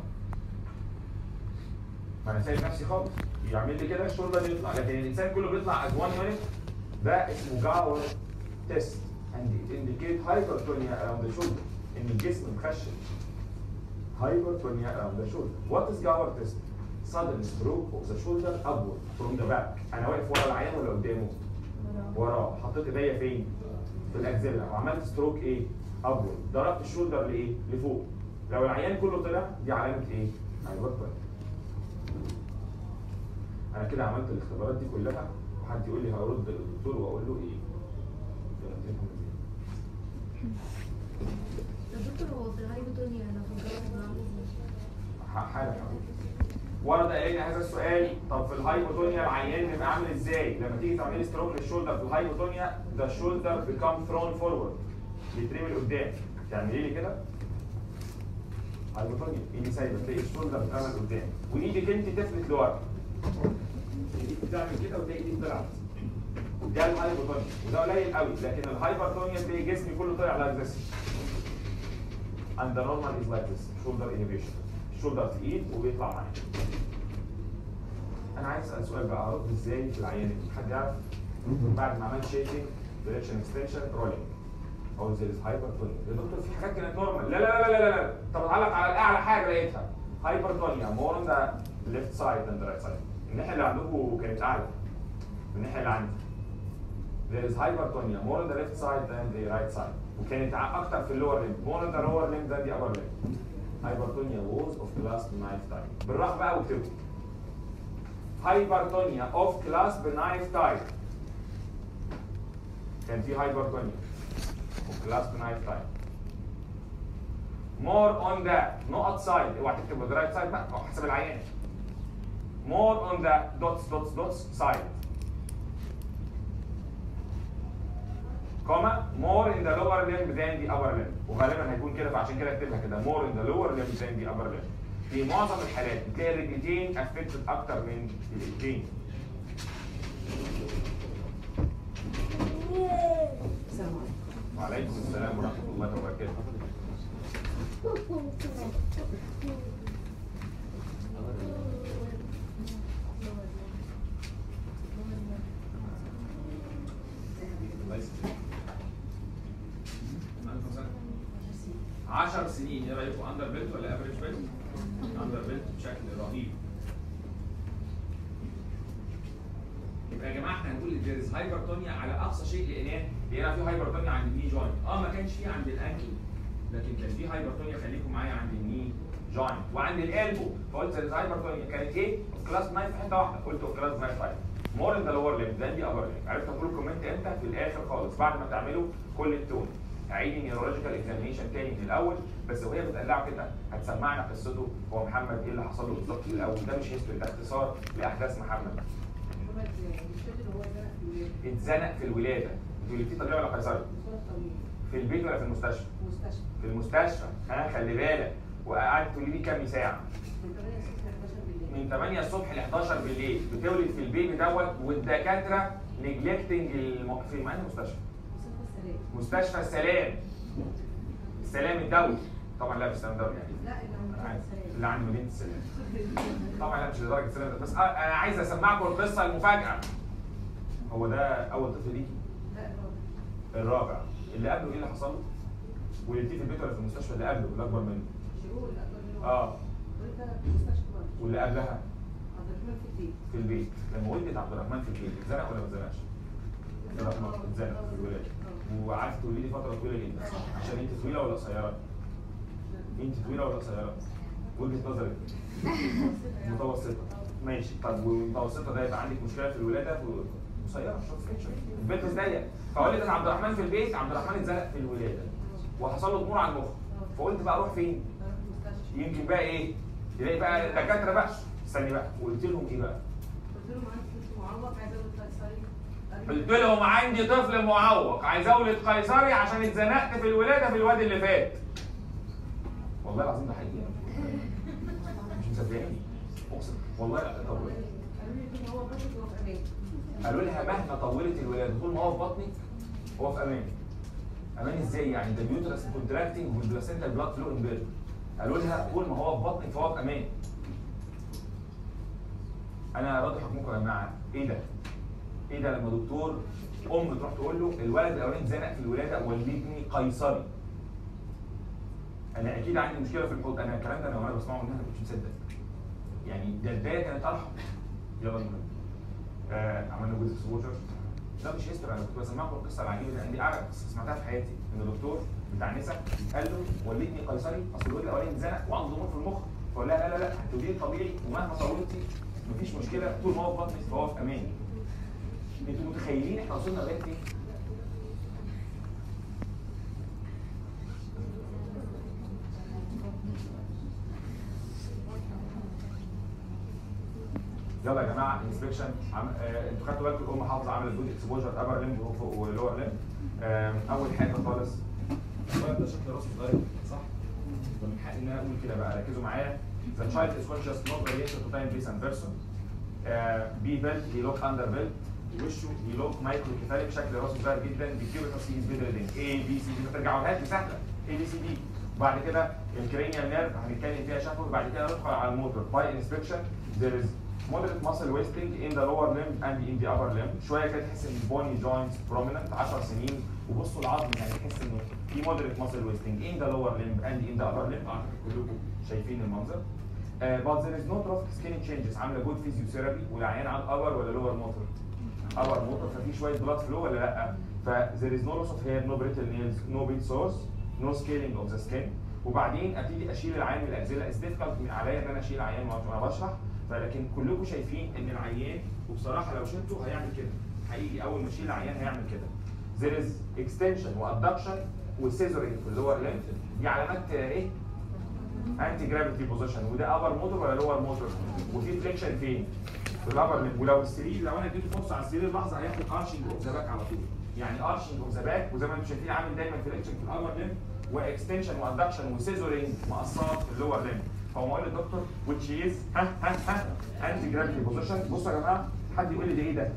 ما انا سايب نفسي خالص يعمل لي كده الشولدر يطلع لكن الانسان كله بيطلع از وان يونت ده اسمه جاور تيست and it indicate hypertonia around the shoulder ان الجسم مخشن hypertonia around the shoulder what is Gower test sudden stroke of the shoulder upward from the back انا واقف ورا العيان ولا قدامه وراه حطيت ايديا فين في الاكزيلا وعملت ستروك ايه upward ضربت الشولدر لايه لفوق لو العيان كله طلع دي علامه ايه hypertonia انا كده عملت الاختبارات دي كلها وحد يقول لي هرد للدكتور واقول له ايه جربتهم ازاي طب دكتور هو في الهايبوتونيا لو في الجراحة بيبقى عامل ازاي؟ ح- حالا ورد الينا هذا السؤال طب في الهايبوتونيا العيان بيبقى عامل ازاي؟ لما تيجي تعملي ستروك للشولدر في الهايبوتونيا ذا الشولدر بيكام ثرون فورورد بيترمي لقدام تعملي لي كده هايبوتونيا ايدي سايبه تلاقي الشولدر بتعمل قدام وايدك انت تفلت لورا ايدك بتعمل كده وتلاقي ايدك طلعت ده الهايبوتونيا وده قليل قوي لكن الهايبرتونيا تلاقي جسمي كله طلع لايك ذس and the normal is like this shoulder elevation shoulder تقيل وبيطلع معايا انا عايز اسال سؤال بقى ارد ازاي في العيان حد يعرف بعد ما عملت شيكينج دايركشن اكستنشن رولينج او زي هايبرتونيا يا دكتور في حاجات كانت نورمال لا لا لا لا لا لا طب اتعلق على الاعلى حاجه لقيتها هايبرتونيا مور اون ذا ليفت سايد ذان ذا رايت سايد الناحيه اللي عندكم كانت اعلى من الناحيه اللي عندي there is hypertonia more on the left side than the right side وكانت ع- اكتر في اللور limb more on the lower limb than the upper limb hypertonia was of class knife type بالراحه بقى واكتبوا hypertonia of class knife type كان في hypertonia of class knife type more on the نقط side اوعى تكتب the right side بقى أو حسب العيان more on the dots dots dots side كوما more in the lower limb than the upper limb وغالبا هيكون كده فعشان كده اكتبها كده more in the lower limb than the upper limb في معظم الحالات بتلاقي الرجلتين affected اكتر من الايدين السلام عليكم وعليكم السلام ورحمه الله وبركاته الله يسلمك. عندكم سنة؟ 10 سنين ايه رايكم اندر بيلت ولا افريج بيلت؟ اندر بيلت بشكل رهيب. يبقى يا جماعه احنا هنقول there is hypertonia على اقصى شيء لقيناه لقينا في hypertonia عند الني جوينت اه ما كانش في عند الانكل لكن كان في hypertonia خليكم معايا عند الني جوينت وعند الالبو فقلت there is hypertonia كانت ايه؟ كلاس نايف في حته واحده قلت كلاس نايف تايب مور ان ذا لور ليم ذان دي ابر ليم عرفت اقول الكومنت امتى؟ في الاخر خالص بعد ما تعملوا كل التون عيد النيورولوجيكال اكزامينشن تاني من الاول بس وهي بتقلعه كده هتسمعنا قصته هو محمد ايه اللي حصل له بالظبط في الاول ده مش هيستوري ده اختصار لاحداث محمد محمد مش فاكر هو ده في اتزنق في الولاده انتوا اللي فيه طبيعي ولا قيصري؟ صورة طويلة في البيت ولا في المستشفى؟ مستشفى في المستشفى ها خلي بالك وقعدت تقولي لي كام ساعه؟ من 8 الصبح ل 11 بالليل من 8 الصبح ل 11 بالليل بتولد في البيبي دوت والدكاتره نجلكتنج الم... في معنى مستشفى مستشفى السلام مستشفى السلام السلام الدولي طبعا لا مش السلام الدولي يعني لا اللي أنا عند عارف. السلام اللي عند مدينه السلام طبعا لا مش لدرجه السلام ده بس آه انا عايز اسمعكم القصه المفاجاه هو ده اول طفل ليكي لا الرابع الرابع اللي قبله ايه اللي حصل له؟ ولدتيه في البيت ولا في المستشفى اللي قبله اللي اكبر منه؟ شهور لا أكبر اه وانت في المستشفى برضه واللي قبلها عبد الرحمن في البيت في البيت لما ولدت عبد الرحمن في البيت اتزنق ولا ما اتزنقش؟ عبد الرحمن اتزنق في الولاده وقعدت تقولي لي فتره طويله جدا عشان انت طويله ولا قصيره؟ انت طويله ولا قصيره؟ وجهه نظرك متوسطه ماشي طب والمتوسطه ده يبقى عندك مشكله في الولاده قصيره شورت ستيتشر البيت ضيق فقلت انا عبد الرحمن في البيت عبد الرحمن اتزنق في الولاده وحصل له ضمور على المخ فقلت بقى اروح فين؟ اروح المستشفى يمكن بقى ايه؟ يلاقي بقى دكاتره بقى استني بقى وقلت لهم ايه بقى؟ قلت لهم عندي طفل معوق عايز اولد قيصري قلت لهم عندي طفل معوق عايز اولد قيصري عشان اتزنقت في الولاده في الواد اللي فات والله العظيم ده حقيقي مش مصدقني اقسم والله لا طب قالوا لي طول ما هو بطل هو في امان قالوا لها مهما طولت الولاده طول ما هو في بطنك هو في امان امان ازاي يعني ده اليوترس كونتراكتنج والبلاسينتا بلاد فلو امبيرد قالوا لها طول ما هو في بطنك فهو في امان انا راضي حكمكم يا جماعه ايه ده ايه ده لما دكتور ام تروح تقول له الولد الاولاني اتزنق في الولاده ولدني قيصري انا اكيد عندي مشكله في الحوض انا الكلام ده انا وانا بسمعه منها ما كنتش مصدق يعني ده البدايه كانت ارحم يلا بينا آه عملنا جزء سووتر ده مش هيستوري انا كنت بسمعكم القصه العجيبه دي عندي اعلى قصه سمعتها في حياتي ان دكتور بتاع نسا قال له ولدني قيصري اصل الولد الاولاني اتزنق وعنده ضمور في المخ فقال لها لا لا لا هتولدي طبيعي ومهما طولتي مفيش مشكله طول ما هو في بطنك فهو في امان انتوا متخيلين احنا وصلنا لغايه ايه؟ يلا يا جماعه انسبكشن عم... آه، انتوا خدتوا بالكم الام حافظه عملت جود اكسبوجر ابر ليمب ولور ليمب اول حاجه خالص الولد ده شكل راسه صغير صح؟ فمن حقي ان انا اقول كده بقى ركزوا معايا The child is conscious not variation to time place and person uh, be belt he look under belt وشه he look microcephalic شكل راسه صغير جدا بكيوريتاس he is bedridden A B C D ما ترجعوهاش دي سهله A B C D وبعد كده الكرينيال نيرف هنتكلم فيها شفوي وبعد كده ندخل على الموتور باي انسبكشن there is moderate muscle wasting in the lower limb and in the upper limb شويه كده تحس ان البوني جوينتس prominent 10 سنين وبصوا العظم يعني تحس انه في moderate muscle wasting in the lower limb and in the upper limb اعتقد كلكم شايفين المنظر Uh, but there is no drastic skin changes عامله جود فيزيوثيرابي والعيان على upper ولا lower motor upper motor ففي شويه blood flow ولا لا ف there is no loss of hair no brittle nails no bed sores no scaling of the skin وبعدين ابتدي اشيل العيان من الاجزله it's difficult عليا ان انا اشيل عيان وانا بشرح فلكن كلكم شايفين ان العيان وبصراحه لو شلته هيعمل كده حقيقي اول ما اشيل العيان هيعمل كده there is extension وابدكشن وسيزورين في اللور ليمب دي علامات آه، ايه؟ انتي جرافيتي بوزيشن وده ابر موتور ولا لور موتور وفي فليكشن فين؟ في الابر ليمب ولو السرير لو انا اديته فرصه على السرير لحظه هياخد ارشنج اوف ذا باك على طول يعني ارشنج اوف ذا باك وزي ما انتم شايفين عامل دايما فليكشن في الابر ليمب واكستنشن وادكشن وسيزورينج مقصات في اللور ليمب فهو قال للدكتور which is ها ها ها انتي جرافيتي بوزيشن بصوا يا جماعه حد يقول لي ده ايه ده؟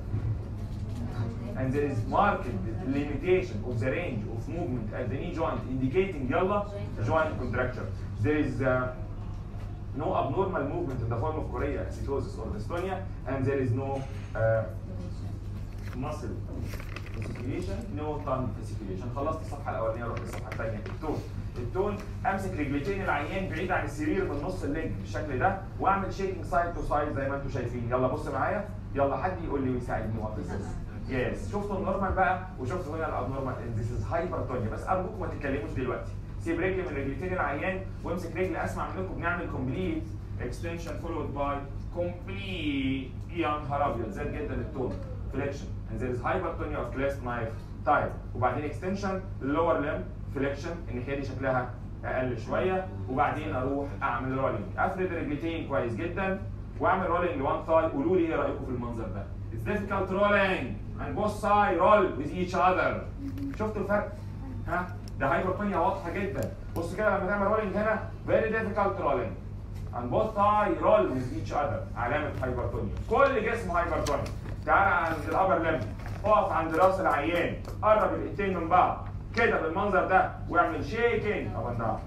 and there is marked limitation of the range of movement at the knee joint indicating يلا joint contracture. There is uh, no abnormal movement in the form of choreoacytosis or dystonia and there is no uh, muscle fasciculation no tongue fasciculation خلصت الصفحه الاولانيه اروح للصفحه الثانيه التون التون امسك رجلتين العيان بعيد عن السرير من نص الليج بالشكل ده واعمل شيكينج سايد تو سايد زي ما انتم شايفين يلا بص معايا يلا حد يقول لي ويساعدني وات يس شفتوا النورمال بقى وشفتوا هنا الابنورمال ذيس از هايبرتونيا بس ارجوكم ما تتكلموش دلوقتي سيب رجل من رجلتين العيان وامسك رجل اسمع منكم بنعمل كومبليت اكستنشن فولود باي كومبليت يا نهار ابيض زاد جدا التون فليكشن and there is hypertonia of clasp knife type وبعدين extension lower limb flexion الناحيه دي شكلها اقل شويه وبعدين اروح اعمل رولينج افرد رجلتين كويس جدا واعمل رولينج لوان ثاي قولوا لي ايه رايكم في المنظر ده It's difficult rolling and both side roll with each other شفتوا الفرق؟ ها؟ ده هايبرتونيا واضحه جدا بص كده لما تعمل رولينج هنا very difficult rolling and both thigh roll with each other علامه هايبرتونيا كل جسمه هايبرتونيا تعالى عند الابر ليمب اقف عند راس العيان قرب الايدين من بعض كده بالمنظر ده واعمل شيكينج اب اند داون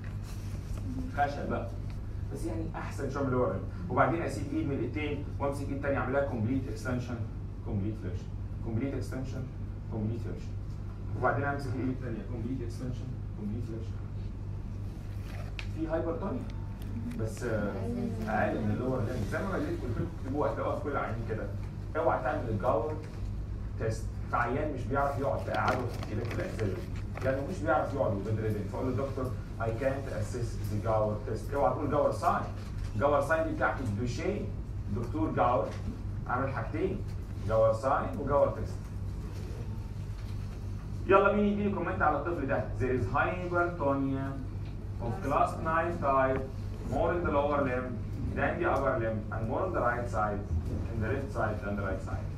خشب بقى بس يعني احسن شويه من اللي ورا وبعدين اسيب ايد من الايدين وامسك ايد تاني اعملها كومبليت اكستنشن كومبليت فليكشن كومبليت اكستنشن كومبليت فليكشن وبعدين امسك الايد الثانيه كومبليت اكستنشن كومبليت فليكشن في هايبرتونيا بس آه، اقل من اللور ليمب زي ما قلت لكم اكتبوها هتلاقوها في كل عينين كده اوعى تعمل الجاور تيست في عيان مش بيعرف يقعد تقعده وتحكي لك الاكسجين لانه مش بيعرف يقعد وبيد ريدنج فاقول له دكتور اي كانت اسيس ذا جاور تيست اوعى تقول جاور ساين جاور ساين دي بتاعت الدوشيه دكتور جاور عامل حاجتين جوهر ساين وجوهر تكست يلا مين يديني كومنت على الطفل ده there is hypertonia of class 9 type more in the lower limb than the upper limb and more on the right side in the left side than the right side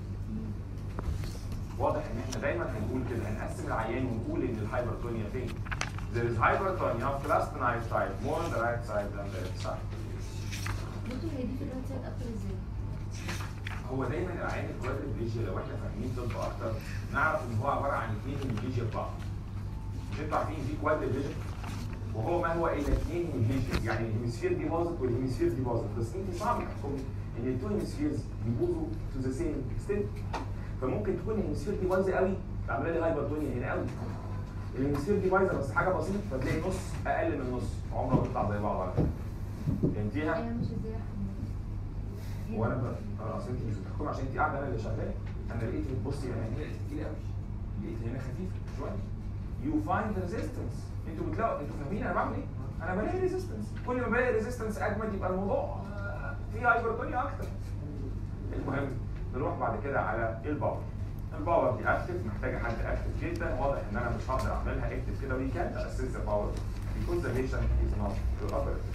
واضح ان احنا دايما هنقول كده هنقسم العيان ونقول ان الهايبرتونيا فين there is hypertonia of class 9 type more on the right side than the left side دكتور هي دي في الرايت سايد اكتر ازاي؟ هو دايما العيان الكوادريبليجيا لو احنا فاهمين طب اكتر نعرف ان هو عباره عن اثنين هيموبليجيا في بعض مش انتوا عارفين في كوادريبليجيا وهو ما هو الا اثنين هيموبليجيا يعني الهيمسفير دي باظت والهيمسفير دي باظت بس انت صعب تحكمي ان التو هيمسفيرز يبوظوا تو ذا سيم اكستنت فممكن تكون الهيمسفير دي بايظه قوي عامله لي هايبرتونيا هنا قوي الهيمسفير دي بايظه بس حاجه بسيطه فتلاقي نص اقل من نص عمره ما بيطلع زي بعض على فكره فهمتيها؟ ايوه مش ازاي يا حمد وانا ب... اه اصل انت مش بتحكمي عشان انت قاعده انا اللي شغال انا لقيت بصي انا هنا لقيت تقيله قوي لقيت هنا خفيفه شويه يو فايند ريزيستنس انتوا بتلاقوا انتوا فاهمين انا بعمل ايه؟ انا بلاقي ريزيستنس كل ما بلاقي ريزيستنس اجمد يبقى الموضوع آه، فيه هايبرتونيا اكتر المهم نروح بعد كده على الباور الباور دي اكتف محتاجه حد اكتف جدا واضح ان انا مش هقدر اعملها اكتف كده وي كانت اسيس ذا باور because the patient is not operative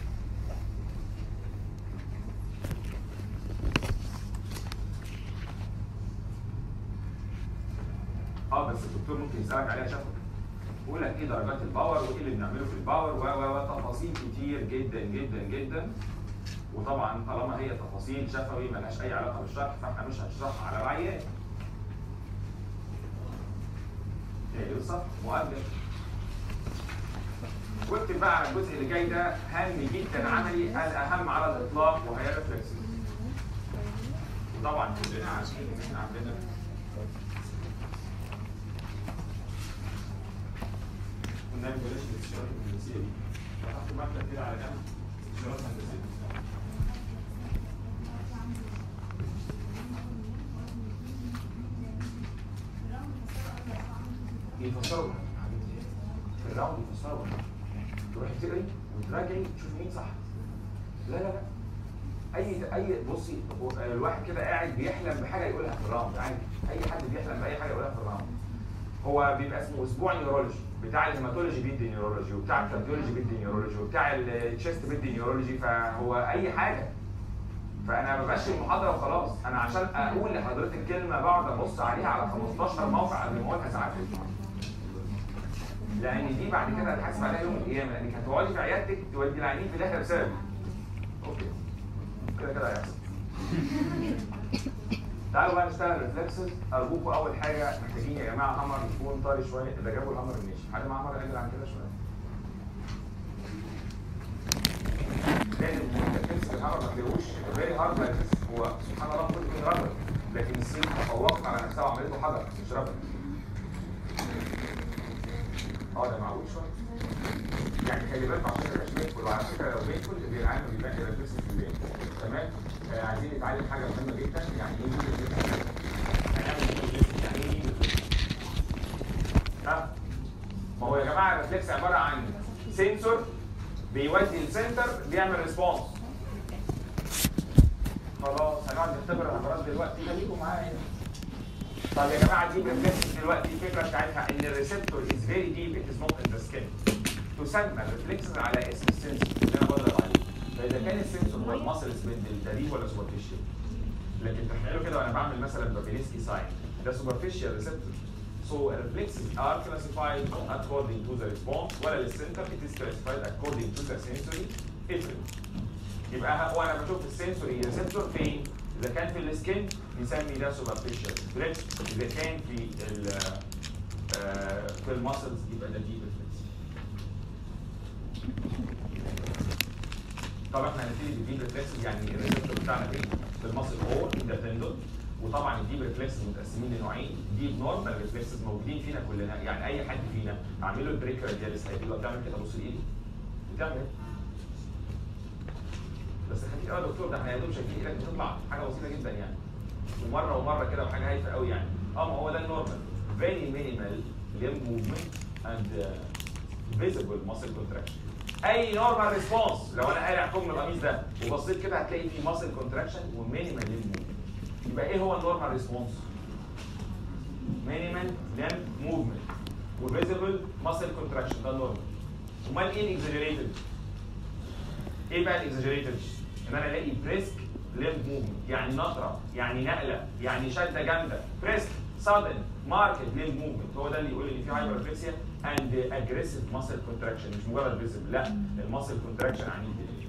اه بس الدكتور ممكن يسالك عليها شفوي يقول لك ايه درجات الباور وايه اللي بنعمله في الباور و و و تفاصيل كتير جدا جدا جدا وطبعا طالما هي تفاصيل شفوي ملهاش اي علاقه بالشرح فاحنا مش هنشرحها على العيان يعني بالظبط مقابله واكتب بقى على الجزء اللي جاي ده هام جدا عملي الاهم على الاطلاق وهي ريفلكسز وطبعا كلنا عارفين ان احنا عندنا كنا بلاش الاستشارات الهندسيه دي فتحت مكتب كده على جنب استشارات هندسيه يفسروا في الراوند يفسروا تروحي تقري وتراجعي تشوفي مين صح لا لا لا اي اي بصي هو الواحد كده قاعد بيحلم بحاجه يقولها في الراوند عادي اي حد بيحلم باي حاجه يقولها في الراوند هو بيبقى اسمه اسبوع نيورولوجي بتاع الهيماتولوجي بيدي نيورولوجي وبتاع الكارديولوجي بيدي نيورولوجي وبتاع التشيست بيدي نيورولوجي فهو اي حاجه فانا بمشي المحاضره وخلاص انا عشان اقول لحضرتك كلمه بقعد ابص عليها على 15 موقع قبل ما اقولها ساعات لان دي بعد كده هتحاسب عليها يوم القيامه لانك هتقعدي في عيادتك تودي العيانين في الاخر بسبب اوكي كده كده هيحصل تعالوا بقى نشتغل ريفلكسز ارجوكم اول حاجه محتاجين يا جماعه هامر يكون طري شويه ده جابوا الهامر ماشي حد معاه هامر عدل عن كده شويه لازم انت تمسك الهامر ما تلاقيهوش فيري هارد هو سبحان الله ممكن يكون رابر لكن الصين تفوقت على نفسها وعملته حجر مش رابر اه ده معقول شويه يعني خلي بالك عشان ما يبقاش بيدخل وعلى فكره لو بيدخل بيبقى عامل بيبقى كده بيرسل في البيت تمام آه عايزين نتعلم حاجه مهمه جدا يعني ايه ميدل هنعمل ميدل يعني ايه ميدل ها ما هو يا جماعه الريفلكس عباره عن سنسور بيودي السنتر بيعمل ريسبونس خلاص هنقعد نختبر الامراض دلوقتي خليكم معايا طب يا جماعه دي الريفلكس دلوقتي الفكره بتاعتها ان الريسبتور از فيري ديب ات از نوت ان ذا سكين تسمى الريفلكسز على اسم السنسور اللي انا بضرب عليه فاذا كان السنسور هو الماسل سبندل ده ديب ولا سوبرفيشال لكن تخيلوا كده وانا بعمل مثلا بابينسكي ساين ده سوبرفيشال ريسبتور So reflexes are classified not according to the response ولا للسنتر it is classified according to the sensory effect. يبقى هو انا بشوف السنسوري ريسبتور فين؟ اذا كان في السكين نسمي ده سوبرفيشال ريفلكس اذا كان في ال آه، في الماسلز يبقى ده ديب ريفلكس. طبعا احنا هنبتدي بالديب ريفلكس يعني الريسبتور بتاعنا فين؟ في الماسل هول ده تندون وطبعا الديب ريفلكس متقسمين لنوعين ديب نورمال ريفلكسز موجودين فينا كلنا يعني اي حد فينا اعمل له البريك رادياليس هيجي له بتعمل كده بص ايدي بتعمل ايه؟ بس خليك اه يا دكتور ده احنا يا دوب شايفين ايدك بتطلع حاجه بسيطه جدا يعني ومره ومره كده وحاجه هايفه قوي يعني اه ما هو ده النورمال فيري مينيمال limb movement and uh, visible muscle contraction اي نورمال ريسبونس لو انا قارع كم القميص ده وبصيت كده هتلاقي فيه muscle contraction ومينيمال limb movement يبقى ايه هو النورمال ريسبونس؟ مينيمال لم موفمنت وفيزيبل ماسل كونتراكشن ده النورمال امال ايه الاكزاجريتد؟ ايه بقى الاكزاجريتد؟ ان انا الاقي بريسك لم موفمنت يعني نطره يعني نقله يعني شده جامده بريسك sudden marked limb movement هو ده اللي يقول ان في هايبرفلكسيا and aggressive muscle contraction مش مجرد فيزيبل لا الماسل كونتراكشن عنيف جدا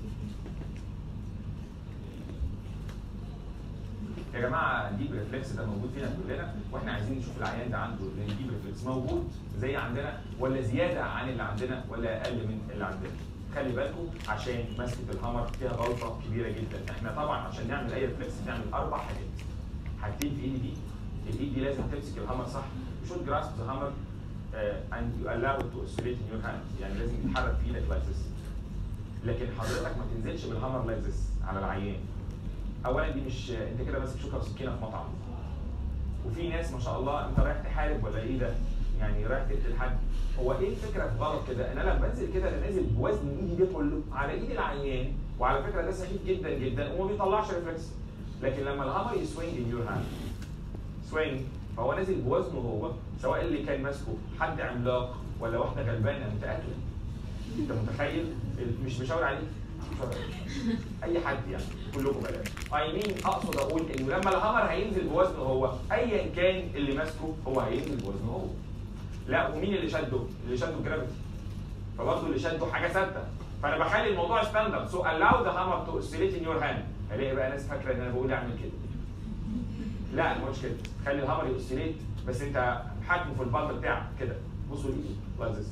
يا جماعه الديب ريفلكس ده موجود فينا كلنا واحنا عايزين نشوف العيان ده عنده الديب ريفلكس موجود زي عندنا ولا زياده عن اللي عندنا ولا اقل من اللي عندنا خلي بالكم عشان مسكه الهامر فيها غلطه كبيره جدا احنا طبعا عشان نعمل اي ريفلكس نعمل اربع حاجات حاجتين في ايدي دي الايد دي لازم تمسك الهامر صح you should grasp the hammer uh, and you allow it to oscillate in your hand يعني لازم يتحرك في ايدك like this لكن حضرتك ما تنزلش بالهامر like this على العيان اولا دي مش انت كده ماسك شوكه وسكينه في مطعم وفي ناس ما شاء الله انت رايح تحارب ولا ايه ده يعني رايح تقتل حد هو ايه الفكره في غلط كده ان انا لما بنزل كده انا نازل بوزن ايدي ده كله على ايد العيان وعلى فكره ده سخيف جدا جدا وما بيطلعش ريفلكس لكن لما الهامر يسوينج ان يور هاند سوينج فهو نازل بوزنه هو سواء اللي كان ماسكه حد عملاق ولا واحده غلبانه متاكله انت متخيل مش مشاور عليك مش مشاور عليك. اي حد يعني كلكم بلاش اي مين اقصد اقول انه لما الهامر هينزل بوزنه هو ايا كان اللي ماسكه هو هينزل بوزنه هو لا ومين اللي شده؟ اللي شده الجرافيتي فبرضه اللي شده حاجه ثابته فانا بخلي الموضوع ستاندرد سو allow the hammer to oscillate in your hand الاقي بقى ناس فاكره ان انا بقول اعمل كده لا ما قلتش كده خلي الهامر يوسيليت بس انت حاكمه في البالم بتاعك كده بصوا لي لايك ذس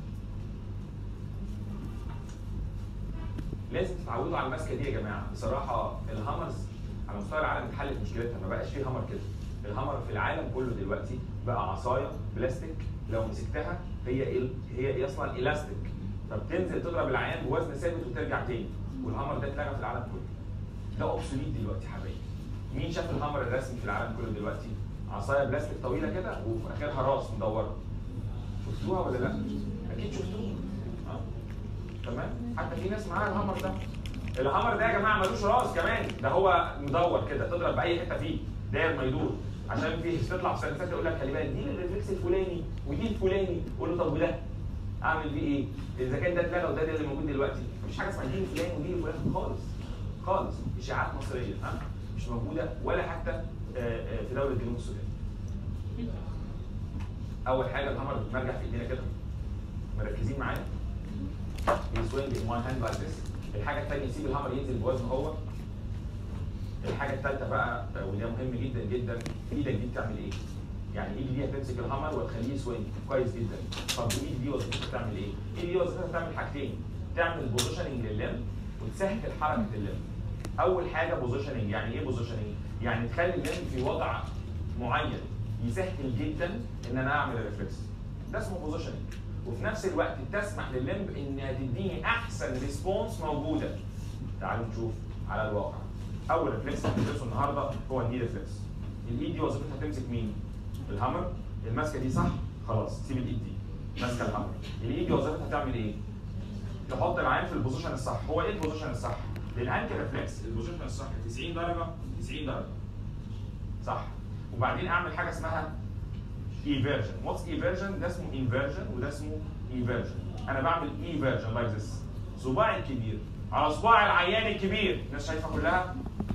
لازم تتعودوا على الماسكه دي يا جماعه بصراحه الهامرز على مستوى العالم اتحلت مشكلتها ما بقاش فيه هامر كده الهامر في العالم كله دلوقتي بقى عصايه بلاستيك لو مسكتها هي إيه هي إيه اصلا الاستيك فبتنزل تضرب العيان بوزن ثابت وترجع تاني والهامر ده اتلغى في العالم كله ده اوبسوليت دلوقتي يا حبايبي مين شاف الهامر الرسمي في العالم كله دلوقتي؟ عصايه بلاستيك طويله كده وفي اخرها راس مدوره. شفتوها ولا لا؟ اكيد شفتوها. آه. تمام؟ حتى في ناس معاها الهامر ده. الهامر ده يا جماعه ملوش راس كمان، ده هو مدور كده تضرب باي حته فيه داير ما يدور. عشان في تطلع في سنه فاتت يقول لك خلي بالك دي الريفلكس الفلاني ودي الفلاني قول له طب وده؟ اعمل بيه ايه؟ اذا كان ده اتلغى وده ده اللي موجود دلوقتي، مفيش حاجه اسمها دي الفلاني ودي الفلاني خالص. خالص اشاعات مصريه ها؟ مش موجوده ولا حتى آه، آه، في دوله جنوب السودان. اول حاجه الهامر بتمرجح في ايدينا كده مركزين معايا يسوينج ان وان هاند لايك ذس الحاجه الثانيه يسيب الهامر ينزل بوزنه هو الحاجه الثالثه بقى آه، وده مهم جدا جدا ايدك دي بتعمل ايه؟ يعني ايدي دي هتمسك الهامر وتخليه سوينج كويس جدا طب وايدي دي وظيفتها تعمل ايه؟ ايدي دي وظيفتها تعمل حاجتين تعمل بوزيشننج لللم وتسهل حركه اللم اول حاجه بوزيشننج يعني ايه بوزيشننج يعني تخلي اللم في وضع معين يسهل جدا ان انا اعمل الريفلكس ده اسمه بوزيشننج وفي نفس الوقت تسمح لللمب انها تديني احسن ريسبونس موجوده تعالوا نشوف على الواقع اول ريفلكس هندرسه النهارده هو الني ريفلكس الايد دي وظيفتها تمسك مين الهامر الماسكه دي صح خلاص سيب الايد دي ماسكه الهامر الايد دي وظيفتها تعمل ايه تحط العين في البوزيشن الصح هو ايه البوزيشن الصح للانكل ريفلكس البوزيشن الصح 90 درجه 90 درجه صح وبعدين اعمل حاجه اسمها ايفيرجن واتس ايفيرجن ده اسمه انفيرجن وده اسمه ايفيرجن انا بعمل ايفيرجن لايك ذس صباعي الكبير على صباع العيان الكبير الناس شايفه كلها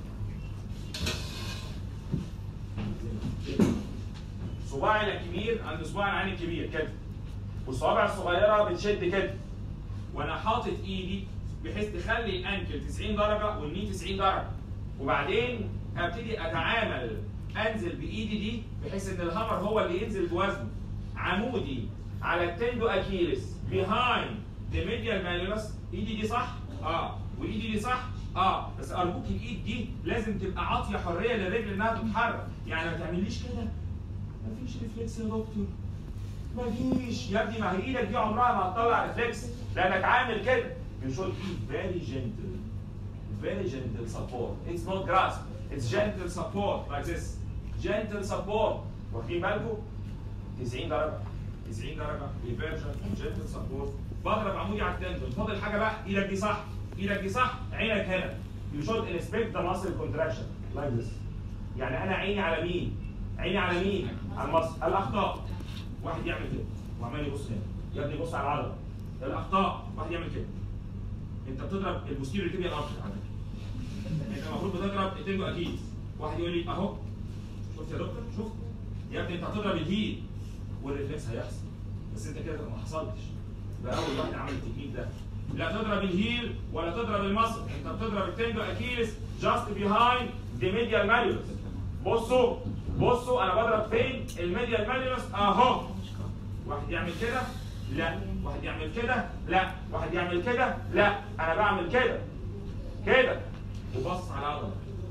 صباعي الكبير عند صباع العين الكبير كده والصوابع الصغيره بتشد كده وانا حاطط ايدي بحيث تخلي الانكل 90 درجه والني 90 درجه وبعدين ابتدي اتعامل انزل بايدي دي بحيث ان الهامر هو اللي ينزل بوزنه عمودي على التندو اكيلس بيهايند ذا ميديال مانيولس ايدي دي صح؟ اه وايدي دي صح؟ اه بس ارجوك الايد دي لازم تبقى عاطيه حريه للرجل انها تتحرك يعني ما تعمليش كده مفيش ريفلكس يا دكتور مفيش يا ابني ما هي ايدك دي عمرها ما هتطلع ريفلكس لانك عامل كده you should be very gentle very gentle support it's not grasp it's gentle support like this gentle support واخدين بالكم 90 درجه 90 درجه ريفيرجن gentle support بضرب عمودي على التندون فاضل حاجه بقى ايدك دي صح ايدك دي صح عينك هنا you should inspect the muscle contraction like this يعني انا عيني على مين عيني على مين على المصل الاخطاء واحد يعمل كده وعمال يبص هنا يا ابني بص على العضله الاخطاء واحد يعمل كده انت بتضرب البوستيريور تيبيا الارتر على فكره انت المفروض بتضرب التنجو اكيد واحد يقول لي اهو شفت يا دكتور شفت يا ابني انت هتضرب الهيل والريفلكس هيحصل بس انت كده ما حصلتش ده اول واحد عمل التكنيك ده لا تضرب الهيل ولا تضرب المصل انت بتضرب التنجو اكيلس جاست بيهايند ذا ميديال ماليوس بصوا بصوا انا بضرب فين الميديال ماليوس اهو واحد يعمل كده لا واحد يعمل كده لا واحد يعمل كده لا انا بعمل كده كده وبص على العضله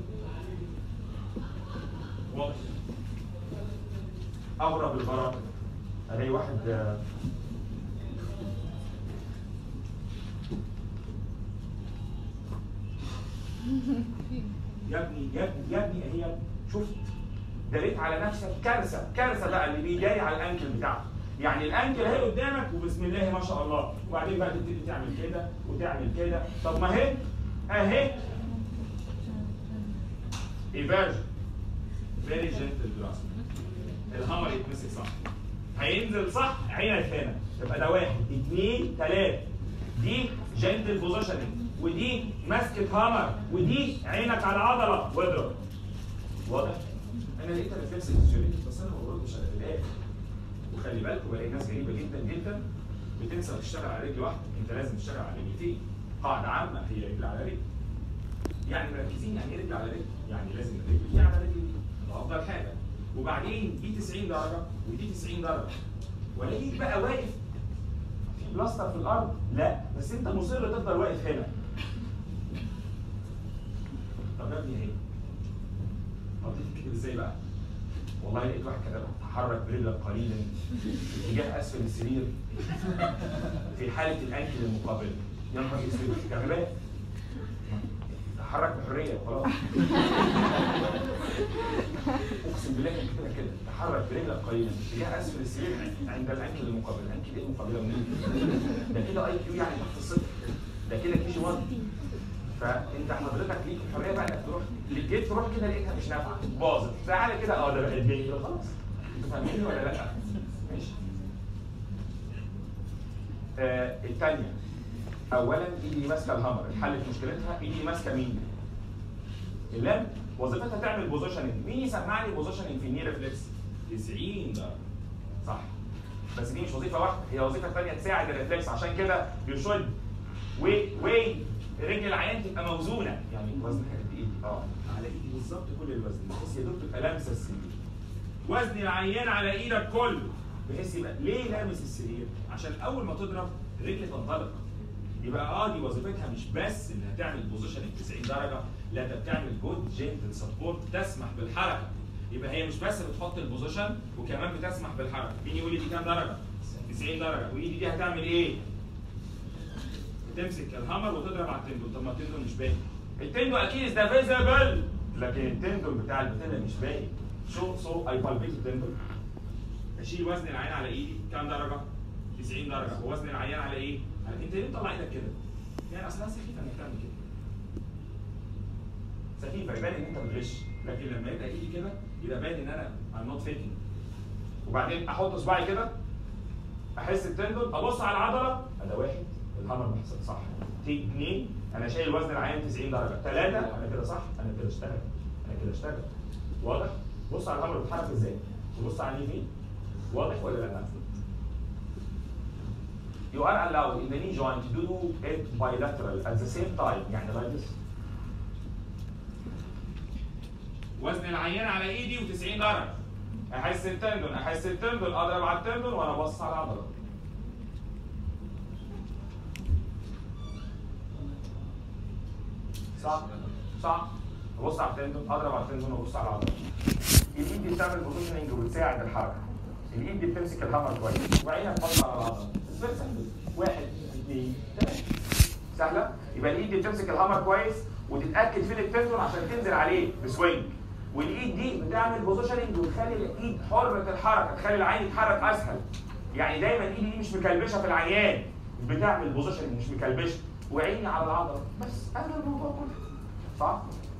واضح اغرب البراءه الاقي واحد آه، يا ابني يا ابني يا ابني اهي يا ابني شفت داريت على نفسك كارثه كارثه بقى اللي بيجي جاي على الانكل بتاعك يعني الانكل اهي قدامك وبسم الله ما شاء الله وبعدين بقى تبتدي تعمل كده وتعمل كده طب ما اهي اهي ايفرجن فيري جنتل جراس الهامر يتمسك صح هينزل صح عينك هنا يبقى ده واحد اثنين ثلاثه دي جنتل بوزيشننج ودي ماسكه هامر ودي عينك على العضله واضرب واضح؟ انا لقيت الريفلكس فيزيولوجي بس انا ما بردش على الاخر وخلي بالكم بلاقي ناس غريبه جدا جدا بتنسى تشتغل على رجل واحده انت لازم تشتغل على رجلتين قاعده عامه هي رجل على رجل يعني مركزين يعني ايه رجل على رجل يعني لازم الرجل دي على رجل دي ده افضل حاجه وبعدين دي 90 درجه ودي 90 درجه والاقيك بقى واقف في بلاستر في الارض لا بس انت مصر تفضل واقف هنا طب يا ابني ايه طب دي تكتب ازاي بقى والله لقيت واحد كتبها تحرك برجلك قليلا في اتجاه اسفل السرير في حاله الانكل المقابله يا نهار اسود كغباء تحرك بحريه وخلاص اقسم بالله كان كده كده تحرك برجلك قليلا في اتجاه اسفل السرير عند الانكل المقابل الانكل ايه المقابله منين؟ ده كده اي كيو يعني تحت الصفر ده كده كي جي 1 فانت حضرتك ليك الحريه بقى انك تروح جيت تروح كده لقيتها مش نافعه باظت تعالى كده اه ده بقت جاي كده خلاص انتوا فاهمين ولا لا؟ ماشي آه الثانيه اولا ايدي ماسكه الهامر حلت مشكلتها ايدي ماسكه مين؟ اللام وظيفتها تعمل بوزيشننج مين يسمعني بوزيشننج في الني ريفلكس؟ 90 درجه صح بس دي مش وظيفه واحده هي وظيفه ثانيه تساعد الريفلكس عشان كده بيشد وي وي رجل العيان تبقى موزونه يعني وزن حاجه ايدي اه على ايدي بالظبط كل الوزن بحيث يا دوب تبقى لامسه السرير وزن العيان على ايدك كله بحيث يبقى ليه لامس السرير؟ عشان اول ما تضرب رجل تنطلق يبقى اه دي وظيفتها مش بس انها تعمل بوزيشن 90 درجه لا ده بتعمل جود جنتل سبورت تسمح بالحركه يبقى هي مش بس بتحط البوزيشن وكمان بتسمح بالحركه مين يقول لي دي كام درجه 90 درجه وايدي دي هتعمل ايه تمسك الهامر وتضرب على التندون طب ما التندون مش باين التندون اكيد ده فيزبل لكن التندون بتاع البتاع مش باين شو سو اي بالبيت التندون اشيل وزن العين على ايدي كام درجه 90 درجه ووزن العيان على ايه على انت ليه مطلع ايدك كده يعني اصلها سخيفه انك تعمل كده سخيفه يبان ان انت بتغش لكن لما يبقى ايدي كده يبقى باين ان انا I'm not faking وبعدين احط صباعي كده احس التندون ابص على العضله ده واحد الهامر محسن صح تي اثنين انا شايل وزن العيان 90 درجه ثلاثه انا كده صح انا كده اشتغل انا كده اشتغل واضح بص على الهامر بيتحرك ازاي وبص على اليمين واضح ولا لا You are allowed in the knee joint to do it bilateral at the same time يعني like this وزن العيان على ايدي و90 درجه احس التندون احس التندون اضرب على التندون وانا باصص على العضله صح صح ابص على التندون اضرب على التندون وابص على العضله الايد دي بتعمل بوزيشننج وبتساعد الحركه الايد دي بتمسك الهامر كويس وعينها تحط على العضله فيري سهل واحد اثنين ثلاثه سهله يبقى الايد دي بتمسك الهامر كويس وتتاكد فين التندون عشان تنزل عليه بسوينج والايد دي بتعمل بوزيشننج وتخلي الايد حره الحركه تخلي العين يتحرك اسهل يعني دايما ايدي دي مش مكلبشه في العيان بتعمل بوزيشننج مش مكلبشه وعيني على العضله بس هذا الموضوع كله صح؟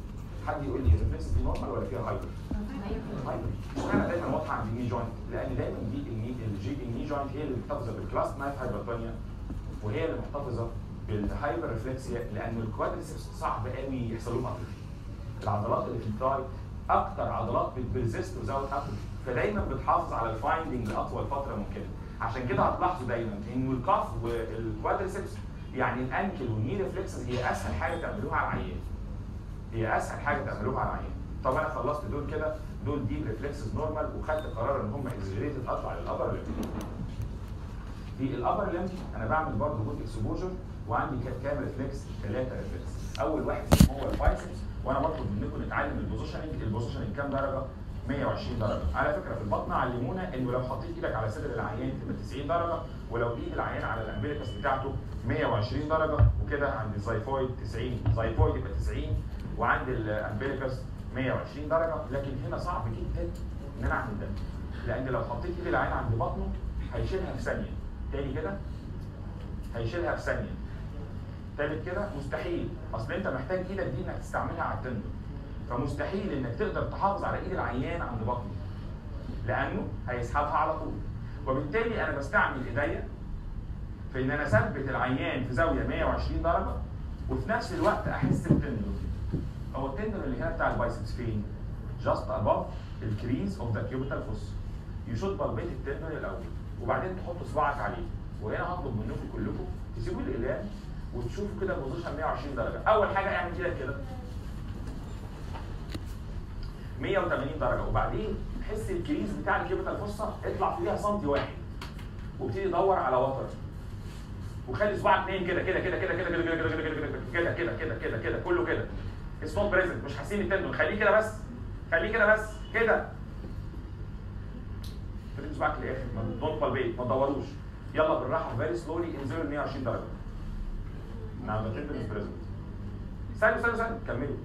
حد يقول لي الريفلكس دي نورمال ولا فيها هايبر؟ هايبر اشمعنى دايما واضحه عند الني جوينت؟ لان دايما دي الني الجي الني جوينت هي اللي محتفظه بالكلاس 9 هايبرتونيا وهي اللي محتفظه بالهايبر ريفلكسيا لان الكوادريسبس صعب قوي يحصل لهم اتروفي العضلات اللي في التراي اكتر عضلات بتبرزست وزاوت اتروفي فدايما بتحافظ على الفايندنج لاطول فتره ممكنه عشان كده هتلاحظوا دايما ان الكاف والكوادريسبس يعني الانكل والني ريفلكسز هي اسهل حاجه تعملوها على العيان هي اسهل حاجه تعملوها على العيان طب انا خلصت دول كده دول دي ريفلكسز نورمال وخدت قرار ان هم اكزجريتد اطلع للابر ليمب في الابر ليمب انا بعمل برضه جود اكسبوجر وعندي كا- كام ريفلكس ثلاثه ريفلكس اول واحد هو البايسبس وانا بطلب منكم نتعلم البوزيشننج البوزيشننج كام درجه 120 درجه على فكره في البطن علمونا انه لو حطيت ايدك على صدر العيان تبقى 90 درجه ولو ايد العيان على الامبليكس بتاعته 120 درجه وكده عند الزايفويد 90 زايفويد يبقى 90 وعند الامبليكس 120 درجه لكن هنا صعب جدا ان انا اعمل ده لان لو حطيت ايد العيان عند بطنه هيشيلها في ثانيه تاني كده هيشيلها في ثانيه تالت كده مستحيل اصل انت محتاج ايدك دي انك تستعملها على التندون فمستحيل انك تقدر تحافظ على ايد العيان عند بطنه لانه هيسحبها على طول وبالتالي انا بستعمل ايديا في ان انا اثبت العيان في زاويه 120 درجه وفي نفس الوقت احس بالتندون هو التندون اللي هنا بتاع البايسبس فين؟ جاست above الكريز اوف ذا كيوبيتال فوس يشوط بالبيت التندون الاول وبعدين تحط صباعك عليه وهنا هطلب منكم كلكم تسيبوا الاقلام وتشوفوا كده البوزيشن 120 درجه اول حاجه اعمل ايدك كده 180 درجه وبعدين تحس الكريز بتاع الكيوبيتال فوسا اطلع فيها سنتي واحد وابتدي دور على وتر وخلي صباعك اتنين كده كده كده كده كده كده كده كده كده كده كده كده كده كده كله كده اتس نوت بريزنت مش حاسين التندون خليه كده بس خليه كده بس كده فريد صباعك للاخر ما دونت بالبيت ما تدوروش يلا بالراحه فيري سلولي انزلوا ل 120 درجه نعم ده تندون از بريزنت استنوا استنوا استنوا كملوا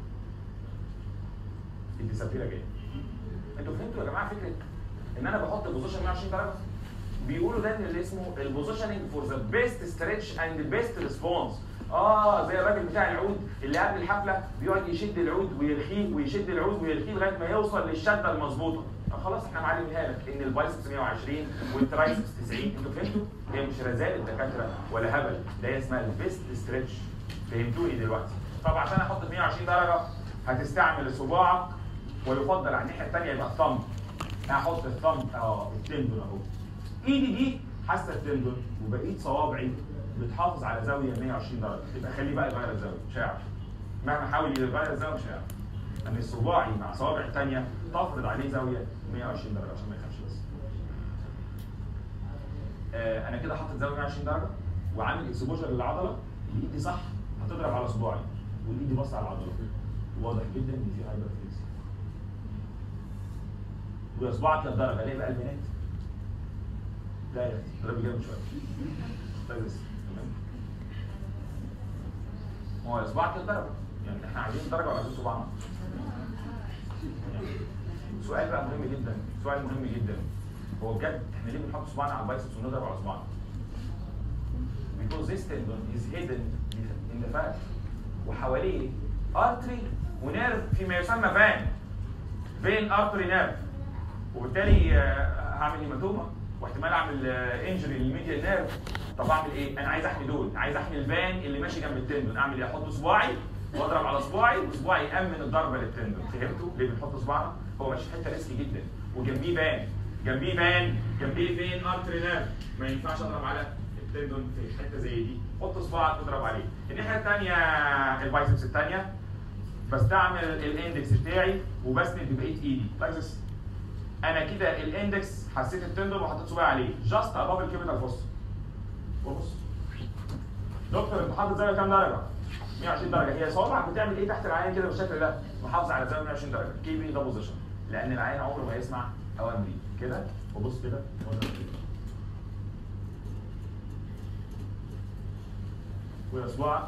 دي سفيره جايه انتوا فهمتوا يا جماعه فكره ان انا بحط البوزيشن 120 درجه بيقولوا ده اللي اسمه البوزيشننج فور ذا بيست ستريتش اند بيست ريسبونس اه زي الراجل بتاع العود اللي قبل الحفله بيقعد يشد العود ويرخيه ويشد العود ويرخيه لغايه ما يوصل للشده المظبوطه آه خلاص احنا معلمينها لك ان البايسبس 120 والترايسبس 90 انتوا فهمتوا؟ هي مش رزاله الدكاتره ولا هبل ده هي اسمها البيست ستريتش فهمتوني دلوقتي طب عشان احط 120 درجه هتستعمل صباعك ويفضل على الناحيه الثانيه يبقى الثumb هحط الثumb اه التندون اهو ايدي دي حاسه التندون وبقيه صوابعي بتحافظ على زاويه 120 درجه يبقى خليه بقى يغير الزاويه مش هيعرف مهما حاول يغير الزاويه مش هيعرف ان صباعي مع صوابع الثانيه تفرض عليه زاويه 120 درجه عشان ما يخافش بس آه انا كده حاطط زاويه 120 درجه وعامل اكسبوجر للعضله الايد دي صح هتضرب على صباعي والايد دي باصه على العضله واضح جدا ان في هايبر فليكس وصباعك للدرجه ليه بقى البنات؟ لا يا اختي اضربي جامد شويه طيب بس تمام هو صباعك للدرجه يعني احنا عايزين درجه ولا عايزين صباعنا؟ يعني سؤال بقى مهم جدا سؤال مهم جدا هو بجد احنا ليه بنحط صباعنا على البايسبس ونضرب على صباعنا؟ because this tendon is hidden in the fat وحواليه artery ونيرف فيما يسمى فان فين ارتري نيرف وبالتالي آه، هعمل هيماتوما واحتمال اعمل انجري للميديال نيرف طب اعمل ايه؟ انا عايز احمي دول عايز احمي الفان اللي ماشي جنب التندون اعمل ايه؟ احط صباعي واضرب على صباعي وصباعي يامن الضربه للتندون فهمتوا ليه بنحط صباعنا؟ هو ماشي في حته ريسكي جدا وجنبيه فان جنبيه فان جنبيه فين ارتري نيرف ما ينفعش اضرب على التندون في حته زي دي حط صباعك واضرب عليه الناحيه الثانيه البايسبس الثانيه بستعمل الاندكس بتاعي وبسند بقيه ايدي لايك ذس انا كده الاندكس حسيت التندون وحطيت صباعي عليه جاست اباف الكيبيتال فوس وبص دكتور انت حاطط زاويه كام درجه 120 درجه هي صوابعك بتعمل ايه تحت العين كده بالشكل ده محافظه على زاويه 120 درجه كيبي ده بوزيشن لان العين عمره ما يسمع اوامري كده وبص كده واضرب كده واصبعك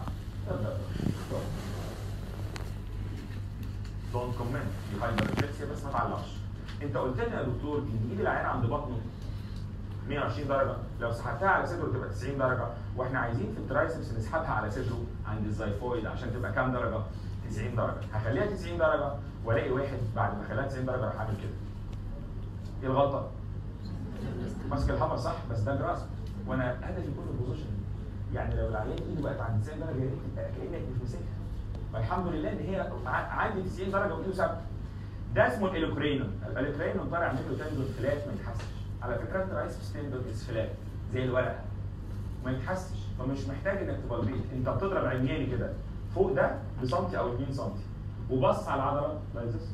دونت كومنت دي هايبر ريفلكسيا بس ما تعلقش انت قلت لنا يا دكتور ان ايد العين عند بطنه 120 درجه لو سحبتها على صدره تبقى 90 درجه واحنا عايزين في الترايسبس نسحبها على صدره عند الزايفويد عشان تبقى كام درجه 90 درجه هخليها 90 درجه والاقي واحد بعد ما خليها 90 درجه راح اعمل كده ايه الغلطه؟ ماسك الحمر صح بس ده جراس وانا هدفي كله بوزيشن يعني لو العيان ايده بقت عند 90 درجه يا ريت تبقى كانك مش ماسكها فالحمد لله ان هي ع- عندي 90 درجه وايده ثابته ده اسمه الالوكرينوم الالوكرينوم طالع عامل له تندون فلات ما يتحسش على فكره انت عايز في تندون فلات زي الورقه ما يتحسش فمش محتاج انك تبلبيت انت بتضرب عمياني كده فوق ده بسنتي او 2 سنتي وبص على العضله like this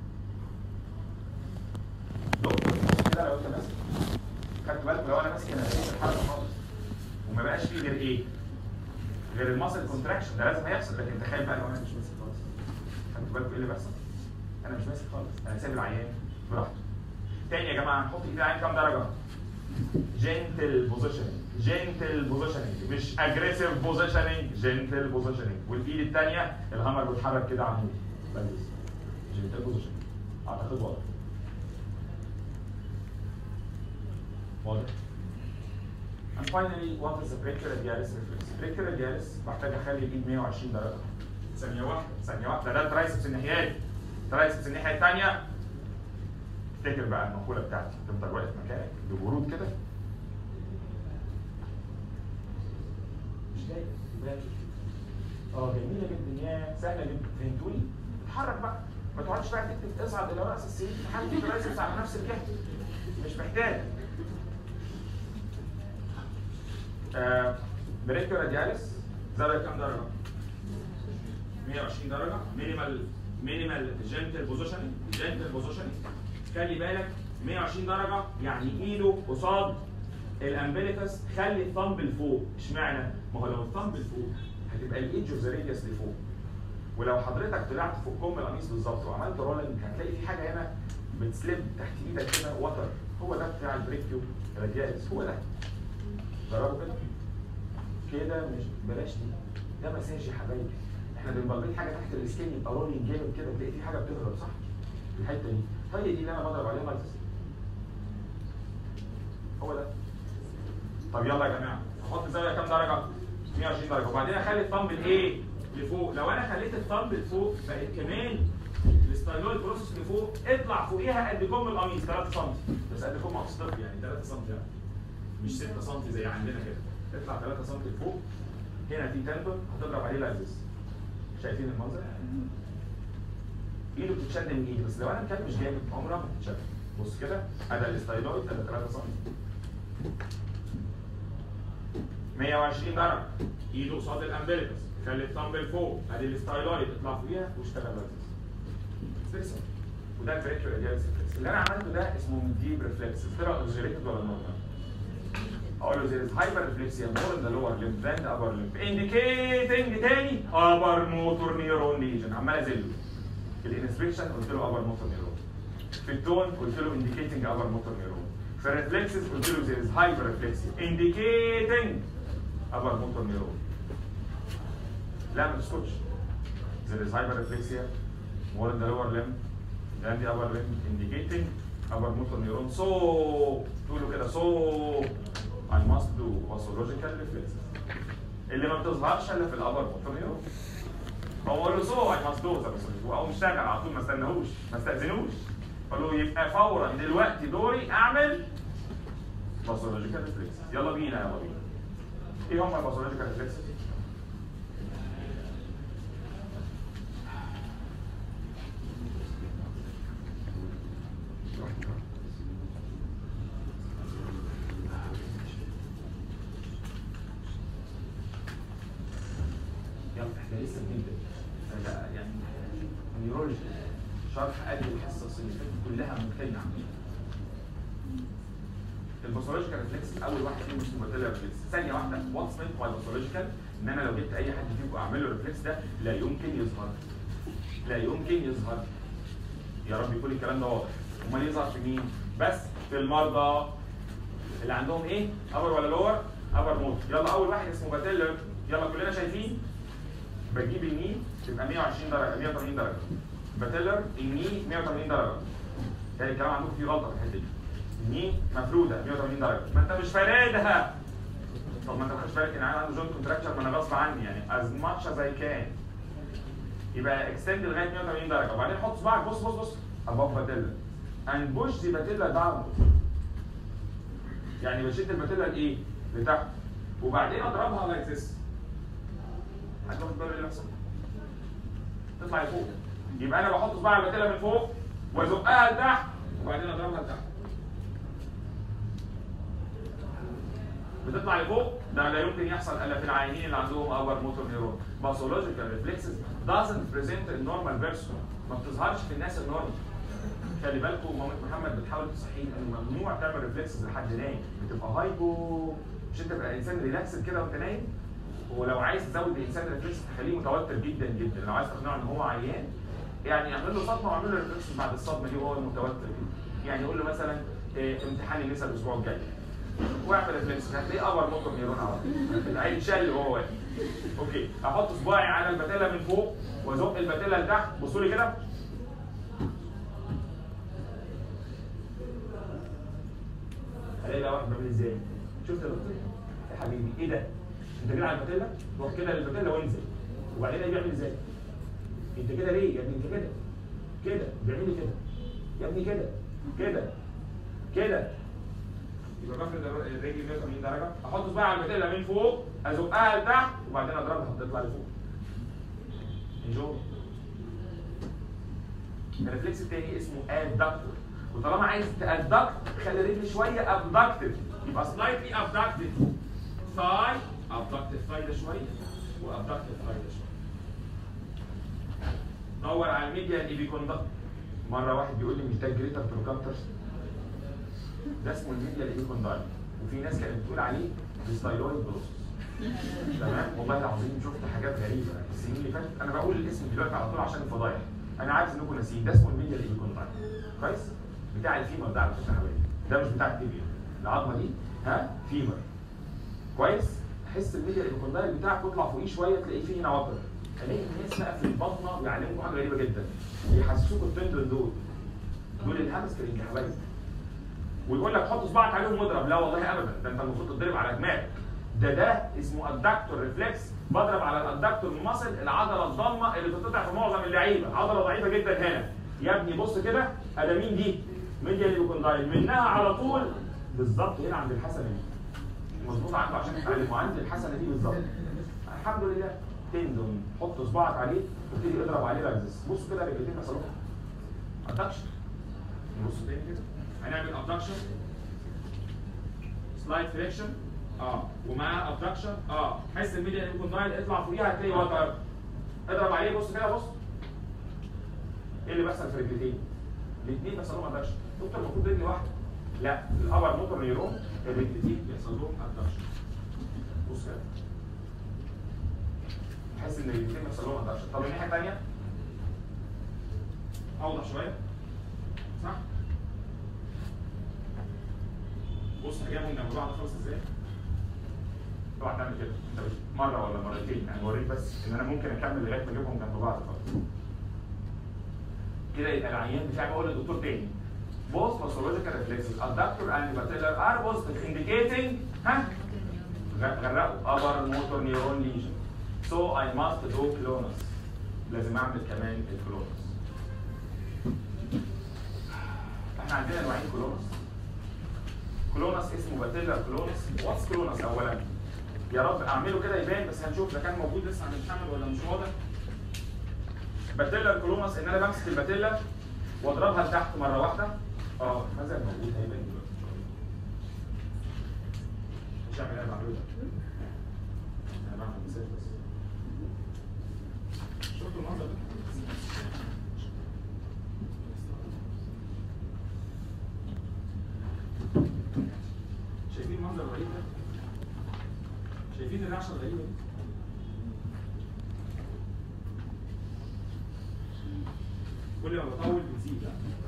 دكتور كده لو انت ماسك خدت بالك لو انا ماسك انا لقيت الحركه خالص وما بقاش فيه غير ايه؟ غير الماسل كونتراكشن ده لازم هيحصل لكن تخيل بقى لو انا مش ماسك خالص خدت بالك ايه اللي بيحصل؟ انا مش ماسك خالص انا سايب العيان براحته تاني يا جماعه نحط ايد العيان كام درجه؟ جنتل بوزيشننج جنتل بوزيشننج مش اجريسيف بوزيشننج جنتل بوزيشننج والايد الثانيه الهامر بيتحرك كده على النور بس جنتل بوزيشننج اعتقد واضح واضح And finally, what is the brachioradialis reflex? brachioradialis بحتاج اخلي الايد 120 درجه. ثانية واحدة، ثانية واحدة، ده الترايسبس الناحية ترايسبس الناحية الثانية افتكر بقى المقولة بتاعتي تفضل واقف مكانك ببرود كده مش لاقي بالك. اه جميلة جدا يا سهلة جدا فهمتوني؟ اتحرك بقى ما تقعدش بقى تكتب اصعد الى راس السرير حد الترايسبس على نفس الجهة مش محتاج آه بريكيو رادياليس زاوية كام درجة؟ 120 درجة مينيمال مينيمال جنتل بوزيشن جنتل بوزيشن خلي بالك 120 درجة يعني ايده قصاد الامبليكس خلي الثمب لفوق اشمعنى؟ ما هو لو الثمب لفوق هتبقى الايدج اوف ذا راديوس لفوق ولو حضرتك طلعت فوق كم القميص بالظبط وعملت رولنج هتلاقي في حاجه هنا بتسلب تحت ايدك كده وتر هو ده بتاع البريكيو رادياليس هو ده جربوا كده كده مش بلاش دي ده مساج يا حبايبي احنا بنبلبط حاجه تحت السكين يبقى رولينج جامد كده تلاقي في حاجه بتهرب صح في الحته دي هي دي اللي انا بضرب عليها لايسس هو ده طب يلا يا جماعه احط زاويه كام درجه 120 درجه وبعدين اخلي الثمب الايه لفوق لو انا خليت الثمب لفوق بقت كمان الستايلويد بروسيس لفوق اطلع فوقيها قد كم القميص 3 سم بس قد كم قميص طفل يعني 3 سم يعني مش 6 سم زي عندنا كده اطلع 3 سم لفوق هنا في تندون هتضرب عليه لايزس شايفين المنظر؟ ايده بتتشد من ايدي بس لو انا كان مش جامد عمرها ما بتتشد بص كده ادي الستايلويد ادي 3 سم 120 درجه ايده قصاد الامبليكس خلي الثمب لفوق ادي الستايلويد اطلع فوقيها واشتغل لايزس فيري سمبل وده البريكيو رادياليس ريفلكس اللي انا عملته ده اسمه ديب ريفلكس طلع اوكسجينيتد ولا نورمال؟ اقول له there is hyperreflexia more in the lower limb than the upper limb indicating تاني upper motor neuron lesion عمال ازله في الانسبكشن قلت له upper motor neuron في التون قلت له indicating upper motor neuron في الريفلكسز قلت له there is hyperreflexia indicating upper motor neuron لا ما تسكتش there is hyperreflexia more in the lower limb than the upper limb indicating upper motor neuron so تقولوا كده so I must do pathological reflexes اللي ما بتظهرش الا في الابر موتور نيورون هو قال له سو اي ماست دو او مشتغل على طول ما استناهوش ما استاذنوش قال له يبقى فورا دلوقتي دوري اعمل باثولوجيكال ريفلكسز يلا بينا يلا بينا ايه هم الباثولوجيكال ريفلكسز؟ يلا احنا لسه بنبدا فلا يعني نيورولوجي شرح قد الحصص اللي فاتت كلها ممكنه عنها الباثولوجيكال ريفلكس اول واحد فيهم اسمه باتيلا ريفلكس ثانيه واحده واتس مينت باي باثولوجيكال ان انا لو جبت اي حد فيكم اعمل له ريفلكس ده لا يمكن يظهر لا يمكن يظهر يا رب يكون الكلام ده واضح امال يظهر في مين بس في المرضى اللي عندهم ايه ابر ولا لور ابر موت يلا اول واحد اسمه باتيلر يلا كلنا شايفين بجيب الني تبقى 120 درجه 180 درجه باتيلر الني 180 درجه تاني الكلام عندكم فيه غلطه في الحته دي الني مفروده 180 درجه ما انت مش فارادها طب ما انت ما خدتش بالك ان انا عنده جوينت كونتراكشر ما انا غصب عني يعني از ماتش از اي كان يبقى اكستند لغايه 180 درجه وبعدين حط صباعك بص بص بص اباف باتيلا اند بوش ذا باتيلا داون يعني بشد الباتيلا لايه؟ لتحت وبعدين اضربها لايك ذس هتاخد بالك اللي بيحصل تطلع لفوق يبقى انا بحط صباع الباتيلا من فوق وازقها لتحت وبعدين اضربها لتحت بتطلع لفوق ده لا يمكن يحصل الا في العيانين اللي عندهم ابر موتور نيرون باثولوجيكال ريفلكسز doesn't present in normal person ما بتظهرش في الناس النورمال خلي بالكم مامة محمد بتحاول تصحيه ان ممنوع تعمل ريفلكسز لحد نايم بتبقى هايبو مش انت تبقى انسان ريلاكسد كده وانت نايم ولو عايز تزود الانسان ريفلكس تخليه متوتر جدا جدا لو عايز تقنعه ان هو عيان يعني اعمل له صدمه واعمل له ريفلكس بعد الصدمه دي وهو متوتر جدا يعني قول له مثلا إيه، امتحان لسه الاسبوع الجاي واعمل ريفلكس هتلاقيه ابر موتور نيرون على طول هيتشل وهو واقف اوكي احط صباعي على البتيله من فوق وازق البتيله لتحت بصوا لي كده الاقي بقى واحد بيعمل ازاي شفت يا دكتور يا حبيبي ايه ده انت كده على البتيله روح كده للبتيله وانزل وبعدين الاقيه بيعمل ازاي انت كده ليه يا ابني انت كده كده بيعمل لي كده يا ابني كده كده كده يبقى بفرد الرجل 180 درجه احط صباعي على البتيله من فوق ازقها لتحت وبعدين اضربها تطلع لفوق انجوي الريفلكس التاني اسمه ادكتور وطالما عايز تادكت خلي الرجل شويه ابدكتد يبقى سلايتلي ابدكتد ثاي ابدكتد ثاي ده شويه وابدكتد ثاي ده شويه دور على الميديا اللي بيكوندكت مره واحد بيقول لي مش ده جريتر بروكابتر ده اسمه الميديا اللي بيكوندكت وفي ناس كانت بتقول عليه ستايلويد بروسس تمام والله العظيم شفت حاجات غريبه السنين اللي فاتت انا بقول الاسم دلوقتي على طول عشان الفضايح انا عارف انكم ناسيين ده اسمه الميديا اللي بيكوندكت كويس بتاع الفيمر ده على فكره حبايبي ده مش بتاع التيبيا العظمه دي ها فيمر كويس تحس الميديا الكوندايل بتاعك تطلع فوقيه شويه تلاقيه فيه هنا وتر الاقي الناس بقى في البطنه بيعلموكم حاجه غريبه جدا يحسسوكوا التندون دول دول الهامسترنج يا حبايبي ويقول لك حط صباعك عليهم واضرب لا والله ابدا ده انت المفروض تضرب على دماغك ده ده اسمه ادكتور ريفلكس بضرب على الادكتور المصل العضله الضامه اللي بتتقطع في معظم اللعيبه عضله ضعيفه جدا هنا يا ابني بص كده ادا مين دي ميديا ليوكوندايل منها على طول بالظبط هنا عند الحسنه دي مظبوط عنده عشان تتعلموا عند الحسنه دي بالظبط الحمد لله تندون حط صباعك عليه وابتدي اضرب عليه لاكزس بص كده رجلتين حصلوا ادكشن نبص تاني كده هنعمل ابدكشن سلايد فريكشن اه ومعاه ابدكشن اه حس الميديا ليوكوندايل اطلع فوقيها هتلاقي وتر اضرب عليه بص كده بص ايه اللي بيحصل في رجلتين؟ الاثنين بيحصل لهم ادكشن دكتور المفروض رجل واحده لا الابر موتور نيرون الرجلتين بيحصل لهم ادكشن بص كده تحس ان الرجلتين بيحصل لهم ادكشن طب الناحيه الثانيه اوضح شويه صح؟ بص هجيبهم جنب بعض خالص ازاي؟ اوعى تعمل كده انت بس مره ولا مرتين يعني بوريك بس ان انا ممكن اكمل لغايه ما اجيبهم جنب بعض خالص كده يبقى العيان بتاعي بقول للدكتور تاني both pathological reflexes adductor and patellar are positive indicating ها غرقوا upper motor neuron lesion so I must do clonus لازم اعمل كمان الكلونس احنا عندنا نوعين كلونس كلونس اسمه باتيلر كلونس واتس كلونس اولا يا رب اعمله كده يبان بس هنشوف اذا كان موجود لسه عند محمد ولا مش واضح باتيلر كلونس ان انا بمسك الباتيلا واضربها لتحت مره واحده اه هذا الموجود هيبان دلوقتي مش هعمل انا بعمله ده انا بعمل مثال بس شفتوا المنظر ده؟ شايفين المنظر الغريب ده؟ شايفين الرعشه الغريبه دي؟ كل ما بطول بتزيد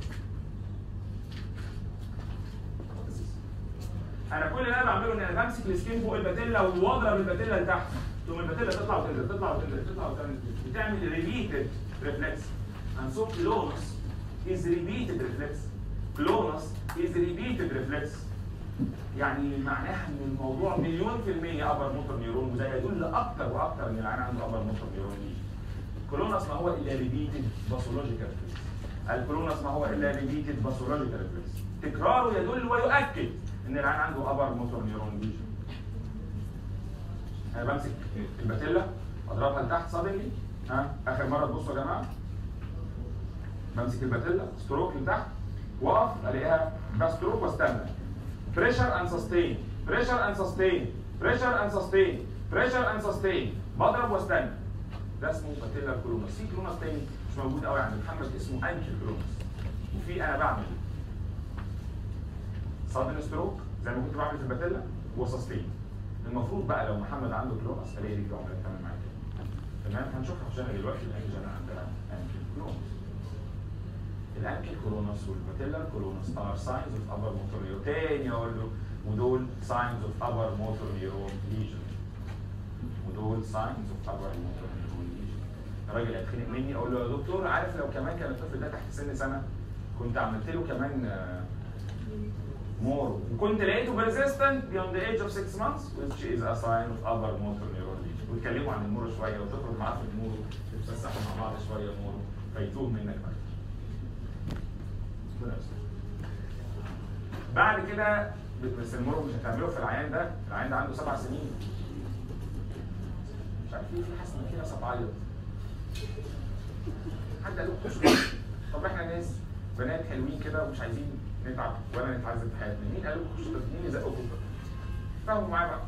انا كل اللي انا بعمله ان انا بمسك السكين فوق الباتيلا واضرب الباتيلا لتحت ثم الباتيلا تطلع وتنزل تطلع وتنزل تطلع وتنزل بتعمل ريبيتد ريفلكس and so clonus is repeated reflex clonus is repeated reflex يعني معناها ان الموضوع مليون في المية ابر موتور نيرون وده يدل اكتر واكتر ان العيان عنده ابر موتور نيرون دي كلونس ما هو الا ريبيتد باثولوجيكال ريفلكس الكلونس ما هو الا ريبيتد باثولوجيكال ريفلكس تكراره يدل ويؤكد ان العين عنده ابر موتور نيورون ليجن انا بمسك الباتيلا اضربها لتحت صادقي ها اخر مره تبصوا يا جماعه بمسك الباتيلا ستروك لتحت واقف الاقيها بستروك واستنى بريشر اند سستين بريشر اند سستين بريشر اند سستين بريشر اند سستين بضرب واستنى ده اسمه باتيلا كلونس في كلونس تاني مش موجود قوي عند محمد اسمه انكل كلونس وفي انا بعمل صادن ستروك زي ما كنت بعمل في الباتيلا وسستين المفروض بقى لو محمد عنده كلونس الاقي رجله عماله تكمل معايا تاني. تمام هنشوفها عشان دلوقتي الانجل عندنا انكل كلونس الانكل كولونس والباتيلر كولونس ار ساينز اوف ابر موتور نيورون تاني اقول له ودول ساينز اوف ابر موتور نيورون ليجن ودول ساينز اوف ابر موتور نيورون ليجن الراجل هيتخانق مني اقول له يا دكتور عارف لو كمان كان الطفل ده تحت سن سنه كنت عملت له كمان مور وكنت لقيته persistent beyond the age of 6 months which is a sign of upper motor neuron lesion واتكلموا عن المورو شويه وتخرج معاه في المورو تتفسحوا مع بعض شويه مورو فيتوه منك بقى ربنا يستر. بعد كده بس المرور مش هتعمله في العيان ده العيان ده عنده سبع سنين مش عارف ايه في حاسس ان في ناس هتعيط حد قال لكم خشوا طب احنا ناس بنات حلوين كده ومش عايزين نتعب ولا نتعذب في حياتنا مين قال لكم خشوا مين يزقكم فاهموا معايا بقى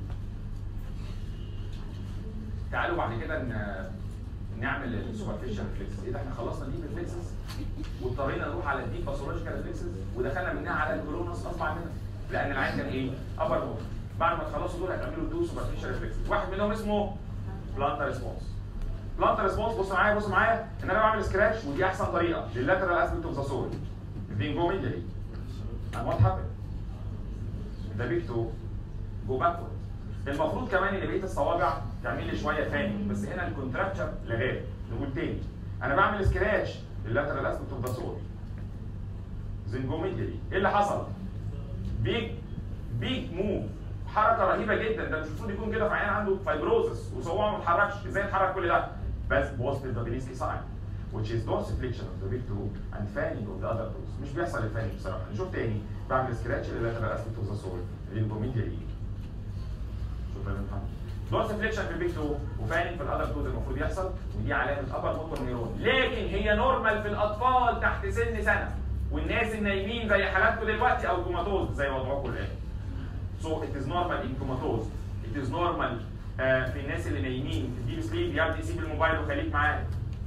تعالوا بعد كده ن- نعمل السوبرفيشال ريفلكسز ايه ده احنا خلصنا ديب ريفلكسز واضطرينا نروح على الديب باثولوجيكال ريفلكسز ودخلنا منها على الكولونس غصب عننا لان العين كان ايه؟ ابر موت بعد ما تخلصوا دول هتعملوا تو سوبرفيشال ريفلكسز واحد منهم اسمه بلانتر ريسبونس بلانتر ريسبونس بصوا معايا بصوا معايا ان انا بعمل سكراتش ودي احسن طريقه لللاترال اسبكت اوف ذا سول being go medially and what happened the big toe go backward المفروض كمان ان بقيه الصوابع تعمل لي شويه ثاني بس هنا الكونتراكشر لغايه نقول تاني انا بعمل سكراتش لللاترال اسبكت اوف ذا سول زنجوميديالي ايه اللي حصل؟ بيج بيج موف حركه رهيبه جدا ده مش المفروض يكون كده في عيان عنده فايبروزس وصوابعه ما اتحركش ازاي اتحرك كل ده؟ بس بوست the sign which is dorsiflexion of the big toe and fanning of the other toes مش بيحصل الفانينج بصراحه نشوف تاني بعمل سكراتش لللاترال اسبكت اوف ذا سول زنجوميديالي شوف يا محمد dorsiflexion في البيج تو وفانينج في الاذر توز المفروض يحصل ودي علامه ابر موتور نيرون لكن هي نورمال في الاطفال تحت سن سنه والناس النايمين زي حالاتكم دلوقتي او كوماتوز زي وضعكم الان So it is normal in comatose. It is normal آه في الناس اللي نايمين في الديب سليب يا ابني سيب الموبايل وخليك معايا.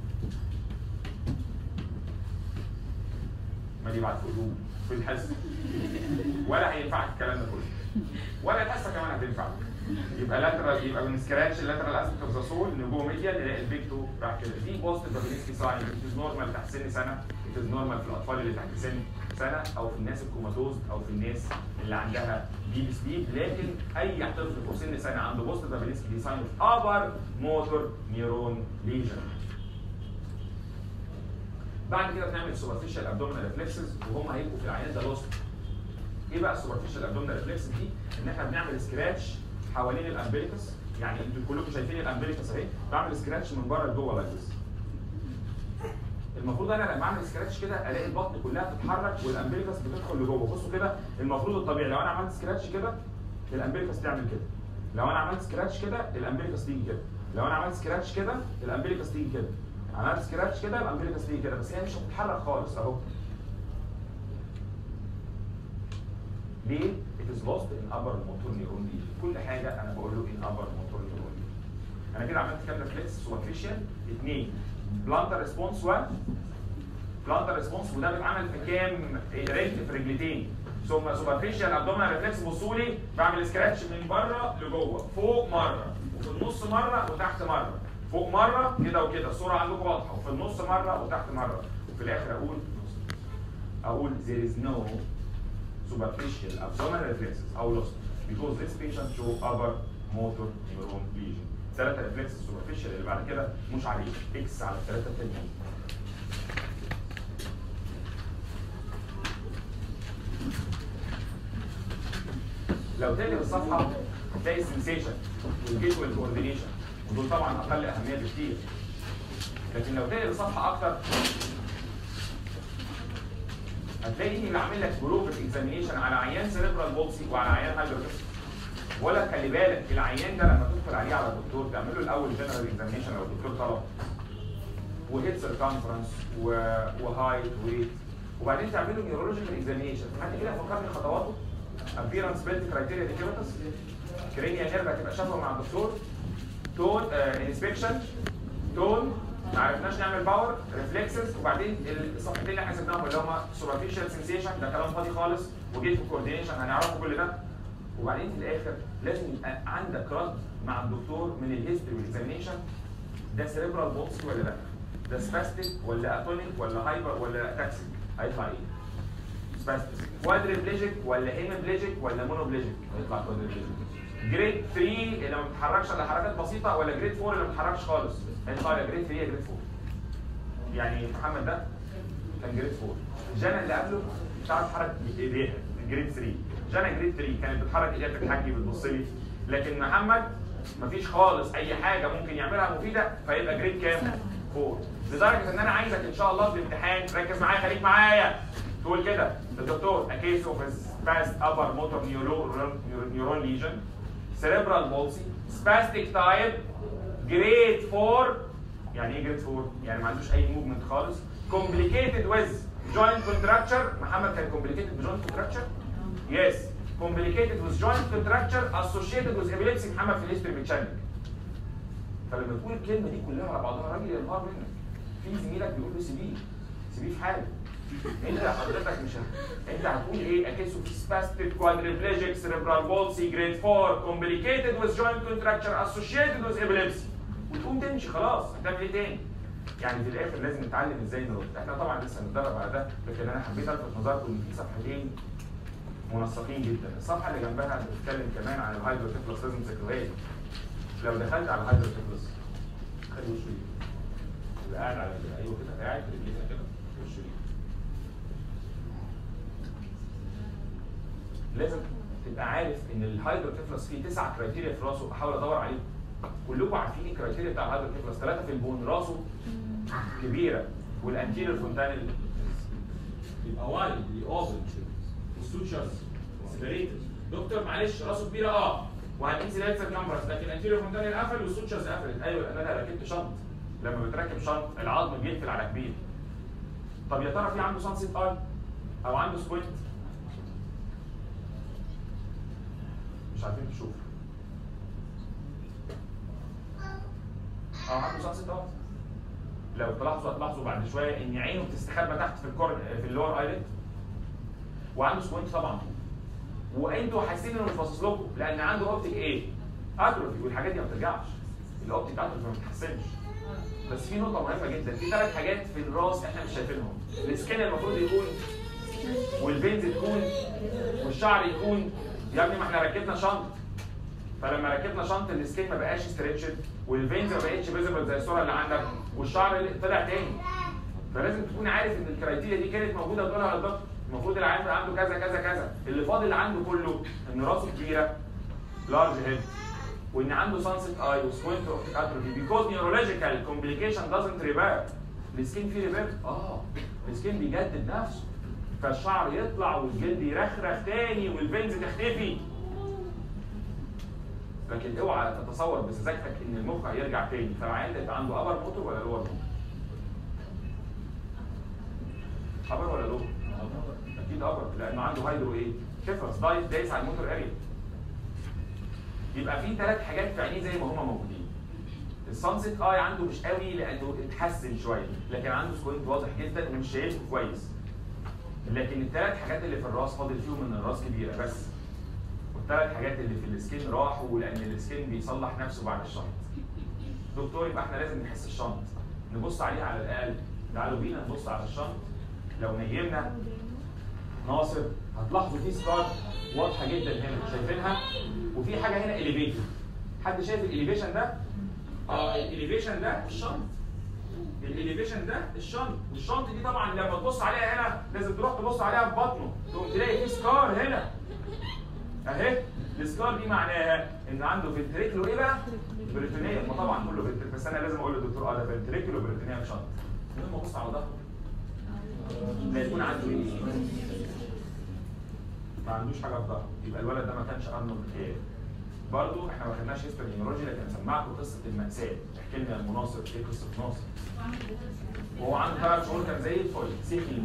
ما دي بعد في قلوب في الحس ولا هينفعك الكلام ده كله ولا الحصه كمان هتنفع يبقى لاترال يبقى من سكراتش اللاترال اسبكت اوف ذا سول نجوه ميديا نلاقي البيج تو راح كده دي بوست بابيلسكي ساين ات از نورمال تحت سن سنه ات از نورمال في الاطفال اللي تحت سن سنه او في الناس الكوماتوز او في الناس اللي عندها ديب سليب لكن اي طفل فوق سن سنه عنده بوست بابيلسكي ساين ابر موتور نيورون ليجن بعد كده بنعمل سوبرفيشال ابدومينال ريفلكسز وهم هيبقوا في العيان ده لوست ايه بقى السوبرفيشال ابدومينال ريفلكس دي ان احنا بنعمل سكراتش حوالين الامبليكس يعني انتوا كلكم شايفين الامبليكس اهي بعمل سكراتش من بره لجوه بس المفروض انا لما اعمل سكراتش كده الاقي البطن كلها بتتحرك والامبليكس بتدخل لجوه بصوا كده المفروض الطبيعي لو انا عملت سكراتش كده الامبليكس تعمل كده لو انا عملت سكراتش كده الامبليكس تيجي كده لو انا عملت سكراتش كده الامبليكس تيجي كده عملت سكراتش كده الامبليكس تيجي كده بس هي مش هتتحرك خالص اهو ليه؟ It is lost in upper motor neuron lesion. كل حاجة أنا بقول له in upper motor neuron lesion. أنا كده عملت كام ريفلكس سوبرفيشال اثنين بلانتر ريسبونس 1 بلانتر ريسبونس وده بيتعمل في كام رجل في رجلتين ثم سوبرفيشال ابدومينال ريفلكس بصوا لي بعمل سكراتش من بره لجوه فوق مرة وفي النص مرة وتحت مرة فوق مرة كده وكده الصورة عندكم واضحة وفي النص مرة وتحت مرة وفي الآخر أقول أقول there is no superficial abdominal reflexes او lost because this patient show upper motor neuron lesion ثلاثة reflexes superficial اللي بعد كده مش عليه اكس على الثلاثة التانيين لو تقلب الصفحة هتلاقي السنسيشن والجيت والكوردينيشن ودول طبعا أقل أهمية بكتير لكن لو تقلب الصفحه اكتر هتلاقي اللي عامل لك بروفت اكزامينيشن على عيان سيريبرال بولسي وعلى عيان هايبرتنسي ولا خلي بالك العيان ده لما تدخل عليه على الدكتور تعمل له الاول جنرال اكزامينيشن لو الدكتور طلب وهيد سيركمفرنس وهايت ويت وبعدين تعمل له نيورولوجيكال اكزامينيشن حد كده فكرني خطواته ابيرنس بيلد كرايتيريا ديكيمتس كرينيا نيرف هتبقى شافه مع الدكتور تون انسبكشن تون ما عرفناش نعمل باور ريفلكسز وبعدين الصفحتين اللي احنا حسبناهم اللي هم سوبرفيشال سنسيشن ده كلام فاضي خالص وجيت في كوردينيشن هنعرفه كل ده وبعدين في الاخر لازم يبقى عندك رد مع الدكتور من الهيستوري والاكزامينشن ده سيريبرال بوكس ولا لا؟ ده سباستيك ولا اتونيك ولا هايبر ولا تاكسيك؟ هيطلع ايه؟ سباستيك كوادريبليجيك ولا هيمبليجيك ولا مونوبليجيك؟ هيطلع كوادريبليجيك جريد 3 اللي ما بتتحركش الا حركات بسيطه ولا جريد 4 اللي ما بتتحركش خالص؟ هيطلع يا جريد 3 يا جريد 4 يعني محمد ده كان جريد 4 جانا اللي قبله بتعرف تحرك ايديها جريد 3 جانا جريد 3 كانت بتحرك ايديها بتحكي بتبص لي لكن محمد مفيش خالص اي حاجه ممكن يعملها مفيده فيبقى جريد كام؟ 4 لدرجه ان انا عايزك ان شاء الله في الامتحان ركز معايا خليك معايا تقول كده الدكتور a case of a spastic upper motor neuron neuron lesion cerebral palsy spastic type grade 4 يعني ايه جريد 4 يعني ما عندوش اي موفمنت خالص complicated with joint contracture محمد كان complicated with joint contracture yes complicated with joint contracture associated with epilepsy محمد في الهيستوري متشنج فلما تقول الكلمه دي كلها على بعضها راجل ينهار منك في زميلك بيقول له سيبيه سيبيه في حاله انت حضرتك مش ه- انت هتقول ايه اكيسو spastic quadriplegic cerebral palsy grade 4 complicated with joint contracture associated with epilepsy وتقوم تمشي خلاص هتعمل ايه تاني؟ يعني في الاخر لازم نتعلم ازاي نرد احنا طبعا لسه هنتدرب على ده لكن انا حبيت الفت نظركم ان في صفحتين منسقين جدا الصفحه اللي جنبها بتتكلم كمان عن الهايدروكيفلس لازم تذاكرها لو دخلت على الهايدروكيفلس خلي وشه يجي. يبقى قاعد على ايوه كده قاعد في رجليها كده وشه يجي. لازم تبقى عارف ان الهايدروكيفلس فيه تسع كرايتيريا في راسه احاول ادور عليهم كلكم عارفين الكرايتيريا بتاع الهايدروكيفلس ثلاثه في البون راسه كبيره والانتيريور فونتانل يبقى وايد اوبن والسوتشرز سيبريتد دكتور معلش راسه كبيره اه وهنقيس الهيد سيركمفرنس لكن الانتيريور فونتانل قفل والسوتشرز قفلت ايوه لان انا ركبت شنط لما بتركب شنط العظم بيقفل على كبير طب يا ترى في عنده سانسيت اي او عنده سكوينت مش عارفين تشوفوا اه عنده سانسيت اي لو تلاحظوا هتلاحظوا بعد شويه ان عينه بتستخبى تحت في الكور في اللور ايلت وعنده سكوينت طبعا وانتوا حاسين انه مش باصص لكم لان عنده اوبتيك ايه؟ اتروفي والحاجات دي ما بترجعش الاوبتيك اتروفي ما بتتحسنش بس في نقطه مهمه جدا في ثلاث حاجات في الراس احنا مش شايفينهم السكين المفروض يكون والبنز تكون والشعر يكون يا ابني ما احنا ركبنا شنط فلما ركبنا شنط السكين ما بقاش ستريتشد والفينز ما بقتش فيزبل زي الصوره اللي عندك والشعر اللي طلع تاني فلازم تكون عارف ان الكرايتيريا دي كانت موجوده وتقولها للدكتور المفروض العيان ده عنده كذا كذا كذا اللي فاضل عنده كله ان راسه كبيره لارج هيد وان عنده سانسيت اي وسكوينت اوبتيك اتروفي بيكوز نيورولوجيكال كومبليكيشن دازنت ريبير السكين فيه ريبير اه السكين بيجدد نفسه فالشعر يطلع والجلد يرخرخ تاني والفينز تختفي لكن اوعى تتصور بسذاجتك ان المخ هيرجع تاني فالعيان ده يبقى عنده ابر موتور ولا لور موتور؟ ابر ولا لور؟ اكيد ابر لانه عنده هايدرو ايه؟ كفرس دايس دايس على الموتور اريا يبقى في ثلاث حاجات في عينيه زي ما هما موجودين السانسيت اي عنده مش قوي لانه اتحسن شويه لكن عنده سكوينت واضح جدا ومش شايفه كويس لكن الثلاث حاجات اللي في الراس فاضل فيهم ان الراس كبيره بس والثلاث حاجات اللي في السكين راحوا لان السكين بيصلح نفسه بعد الشنط دكتور يبقى احنا لازم نحس الشنط نبص عليه على الاقل تعالوا بينا نبص على الشنط لو نيمنا ناصر هتلاحظوا في سكار واضحه جدا هنا شايفينها وفي حاجه هنا اليفيتد حد شايف الاليفيشن ده اه الاليفيشن ده الشنط الاليفيشن ده الشنط والشنط دي طبعا لما تبص عليها هنا لازم تروح تبص عليها في بطنه تقوم تلاقي في سكار هنا اهي السكار دي معناها ان عنده فنتريكلو ايه بقى؟ بريتونيه ما طبعا كله فنتريكلو بس انا لازم اقول للدكتور اه ده فنتريكلو بريتونيه شنط المهم ابص على ظهره لا يكون عنده ايه؟ ما عندوش حاجه في ظهره يبقى الولد ده ما كانش ارنولد ايه برضه احنا ما خدناش هيستوري نيورولوجي لكن سمعكم قصه المأساة احكي لنا يا مناصر ايه قصه ناصر وهو عنده ثلاث شهور كان زي الفل سخن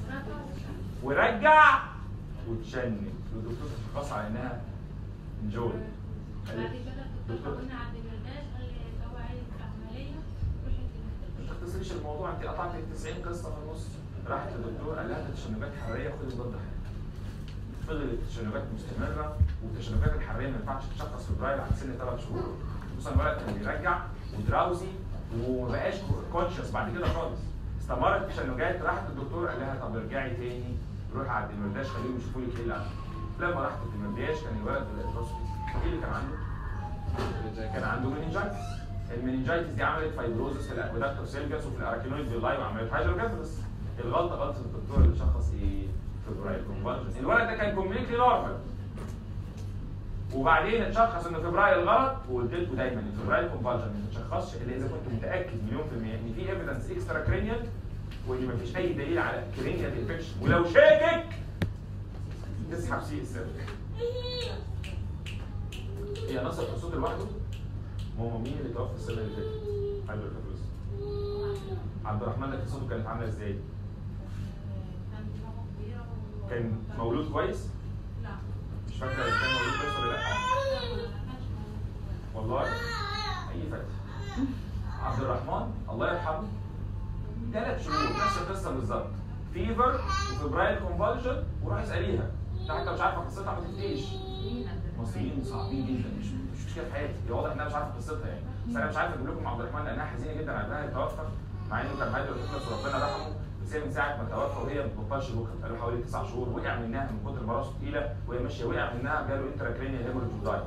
ورجع واتشنج والدكتور تشخص على انها انجوي بعد كده الدكتور قلنا عبد المرداش قال لي هو عايز عمليه روحي ما تختصريش الموضوع انت قطعت 90 قصه في النص راحت للدكتور قال لها ده تشنجات حراريه خدي مضاد حيوي فضلت التشنجات مستمره والتشنجات الحراريه ما ينفعش تشخص في برايل عن سن ثلاث شهور خصوصا الولد كان بيرجع ودراوزي وما بقاش كونشس بعد كده خالص استمرت التشنجات راحت للدكتور قال لها طب ارجعي تاني روحي عند المرداش خليهم يشوفوا لك ايه اللي عنده لما رحت المرداش كان الولد في الاتروسكوبي ايه اللي كان عنده؟ كان عنده مننجايتس المننجايتس دي عملت فايبروزس في الاكويدكتور سيلجاس وفي الاراكينويد فيلاي وعملت هايدروجافلس الغلطه غلطه الدكتور اللي شخص ايه فبرايل كونفالجن الولد ده كان كومبليتلي نورمال وبعدين اتشخص انه فبرايل غلط وقلت لكم دايما ان فبرايل كونفالجن ما تتشخصش الا اذا كنت متاكد مليون في الميه ان في ايفيدنس اكسترا كرينيال وان مفيش اي دليل على كرينيال انفكشن ولو شاكك تسحب سي اس هي نصر الصوت لوحده ماما مين اللي توفى السنه اللي فاتت؟ هايدروكافلوس عبد الرحمن ده قصته كانت عامله ازاي؟ كان دماغه كبيره و- كان مولود كويس؟ لا مش فاكره إذا كان مولود كويس ولا لا؟ لا ما كانش موجود. والله اي فتح عبد الرحمن الله يرحمه ثلاث شهور نفس القصه بالظبط فيفر وفبرايل كونفالجن وراح اساليها انت حتى مش عارفه قصتها ما تفتيش المصريين صعبين جدا مش مش مشكله في حياتي هي واضح انها مش عارفه قصتها يعني بس انا مش عارف اجيب لكم عبد الرحمن لانها حزينه جدا على ابنها توفى مع انه كان هيدرو ربنا رحمه بس هي من ساعه ما توفى وهي ما بتبطلش بكره بقاله حوالي تسع شهور وقع منها من كتر ما راسه تقيله وهي ماشيه وقع منها جاله انتراكرينيال هيموريج وداي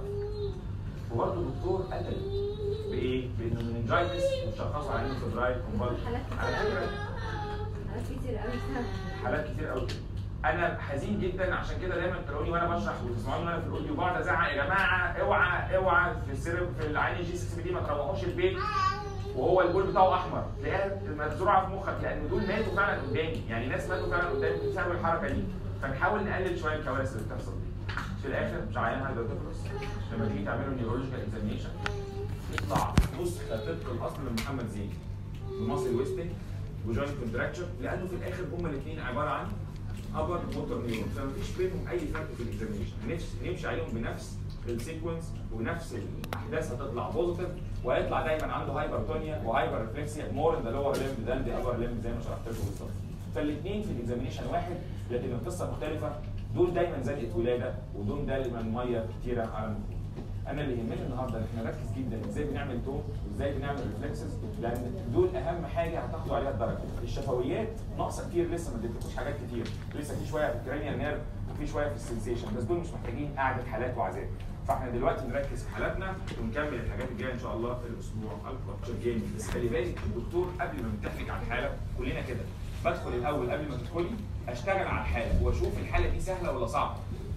وبرضه الدكتور قتل بايه؟ بانه مننجايتس وشخصه على انه فبرايل كونفالجن حالات على كتير فكره حالات كتير قوي بسبب حالات كتير قوي كده انا حزين جدا عشان كده دايما تلاقوني وانا بشرح وتسمعوني وانا في الاوديو بقعد ازعق يا جماعه اوعى اوعى في السيرب في العين جي 6 دي ما تروحوش البيت وهو البول بتاعه احمر تلاقيها مزروعه في مخك لان دول ماتوا فعلا قدامي يعني ناس ماتوا فعلا قدامي بسبب الحركه دي فنحاول نقلل شويه الكوارث اللي بتحصل دي في الاخر مش عيان هايدروتوفلوس لما تيجي تعملوا نيورولوجيكال اكزامينشن يطلع نسخه طبق الاصل من محمد زين بمصل ويستنج وجوينت كونتراكشر لانه في الاخر هما الاثنين عباره عن ابر موتور نيورون فمفيش بينهم اي فرق في الاكزامينشن نمشي نمشي عليهم بنفس السيكونس ونفس الاحداث هتطلع بوزيتيف وهيطلع دايما عنده هايبرتونيا وهايبر ريفلكسيا مور ان ذا لور ليمب ذان ذا ابر ليمب زي ما شرحت لكم بالظبط فالاثنين في الاكزامينشن واحد لكن القصه مختلفه دول دايما زنقه ولاده ودول دايما ميه كتيره على المخ انا اللي يهمني النهارده ان احنا نركز جدا ازاي بنعمل توم وازاي بنعمل ريفلكسز لان دول اهم حاجه هتاخدوا عليها الدرجه الشفويات ناقصه كتير لسه ما اديتلكوش حاجات كتير لسه في شويه في الكرانيال نيرف وفي شويه في السنسيشن بس دول مش محتاجين قعده حالات وعذاب فاحنا دلوقتي نركز في حالاتنا ونكمل الحاجات الجايه ان شاء الله في الاسبوع القادم جامد بس خلي بالك الدكتور قبل ما بنتحرك على الحاله كلنا كده بدخل الاول قبل ما تدخلي اشتغل على الحاله واشوف الحاله دي سهله ولا صعبه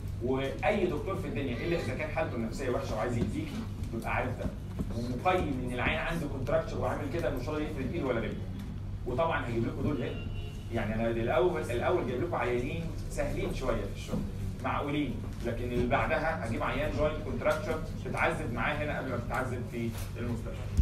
واي دكتور في الدنيا الا اذا كان حالته النفسيه وحشه وعايز يأذيكي يبقى عارف ده ومقيم ان العين عنده كونتراكشر وعامل كده مش راضي يفرد ايده ولا رجله وطبعا هجيب لكم دول هنا يعني انا الاول الاول جايب لكم عيانين سهلين شويه في الشغل معقولين لكن اللي بعدها هجيب عيان جوينت كونتراكشر تتعذب معاه هنا قبل ما تتعذب في المستشفى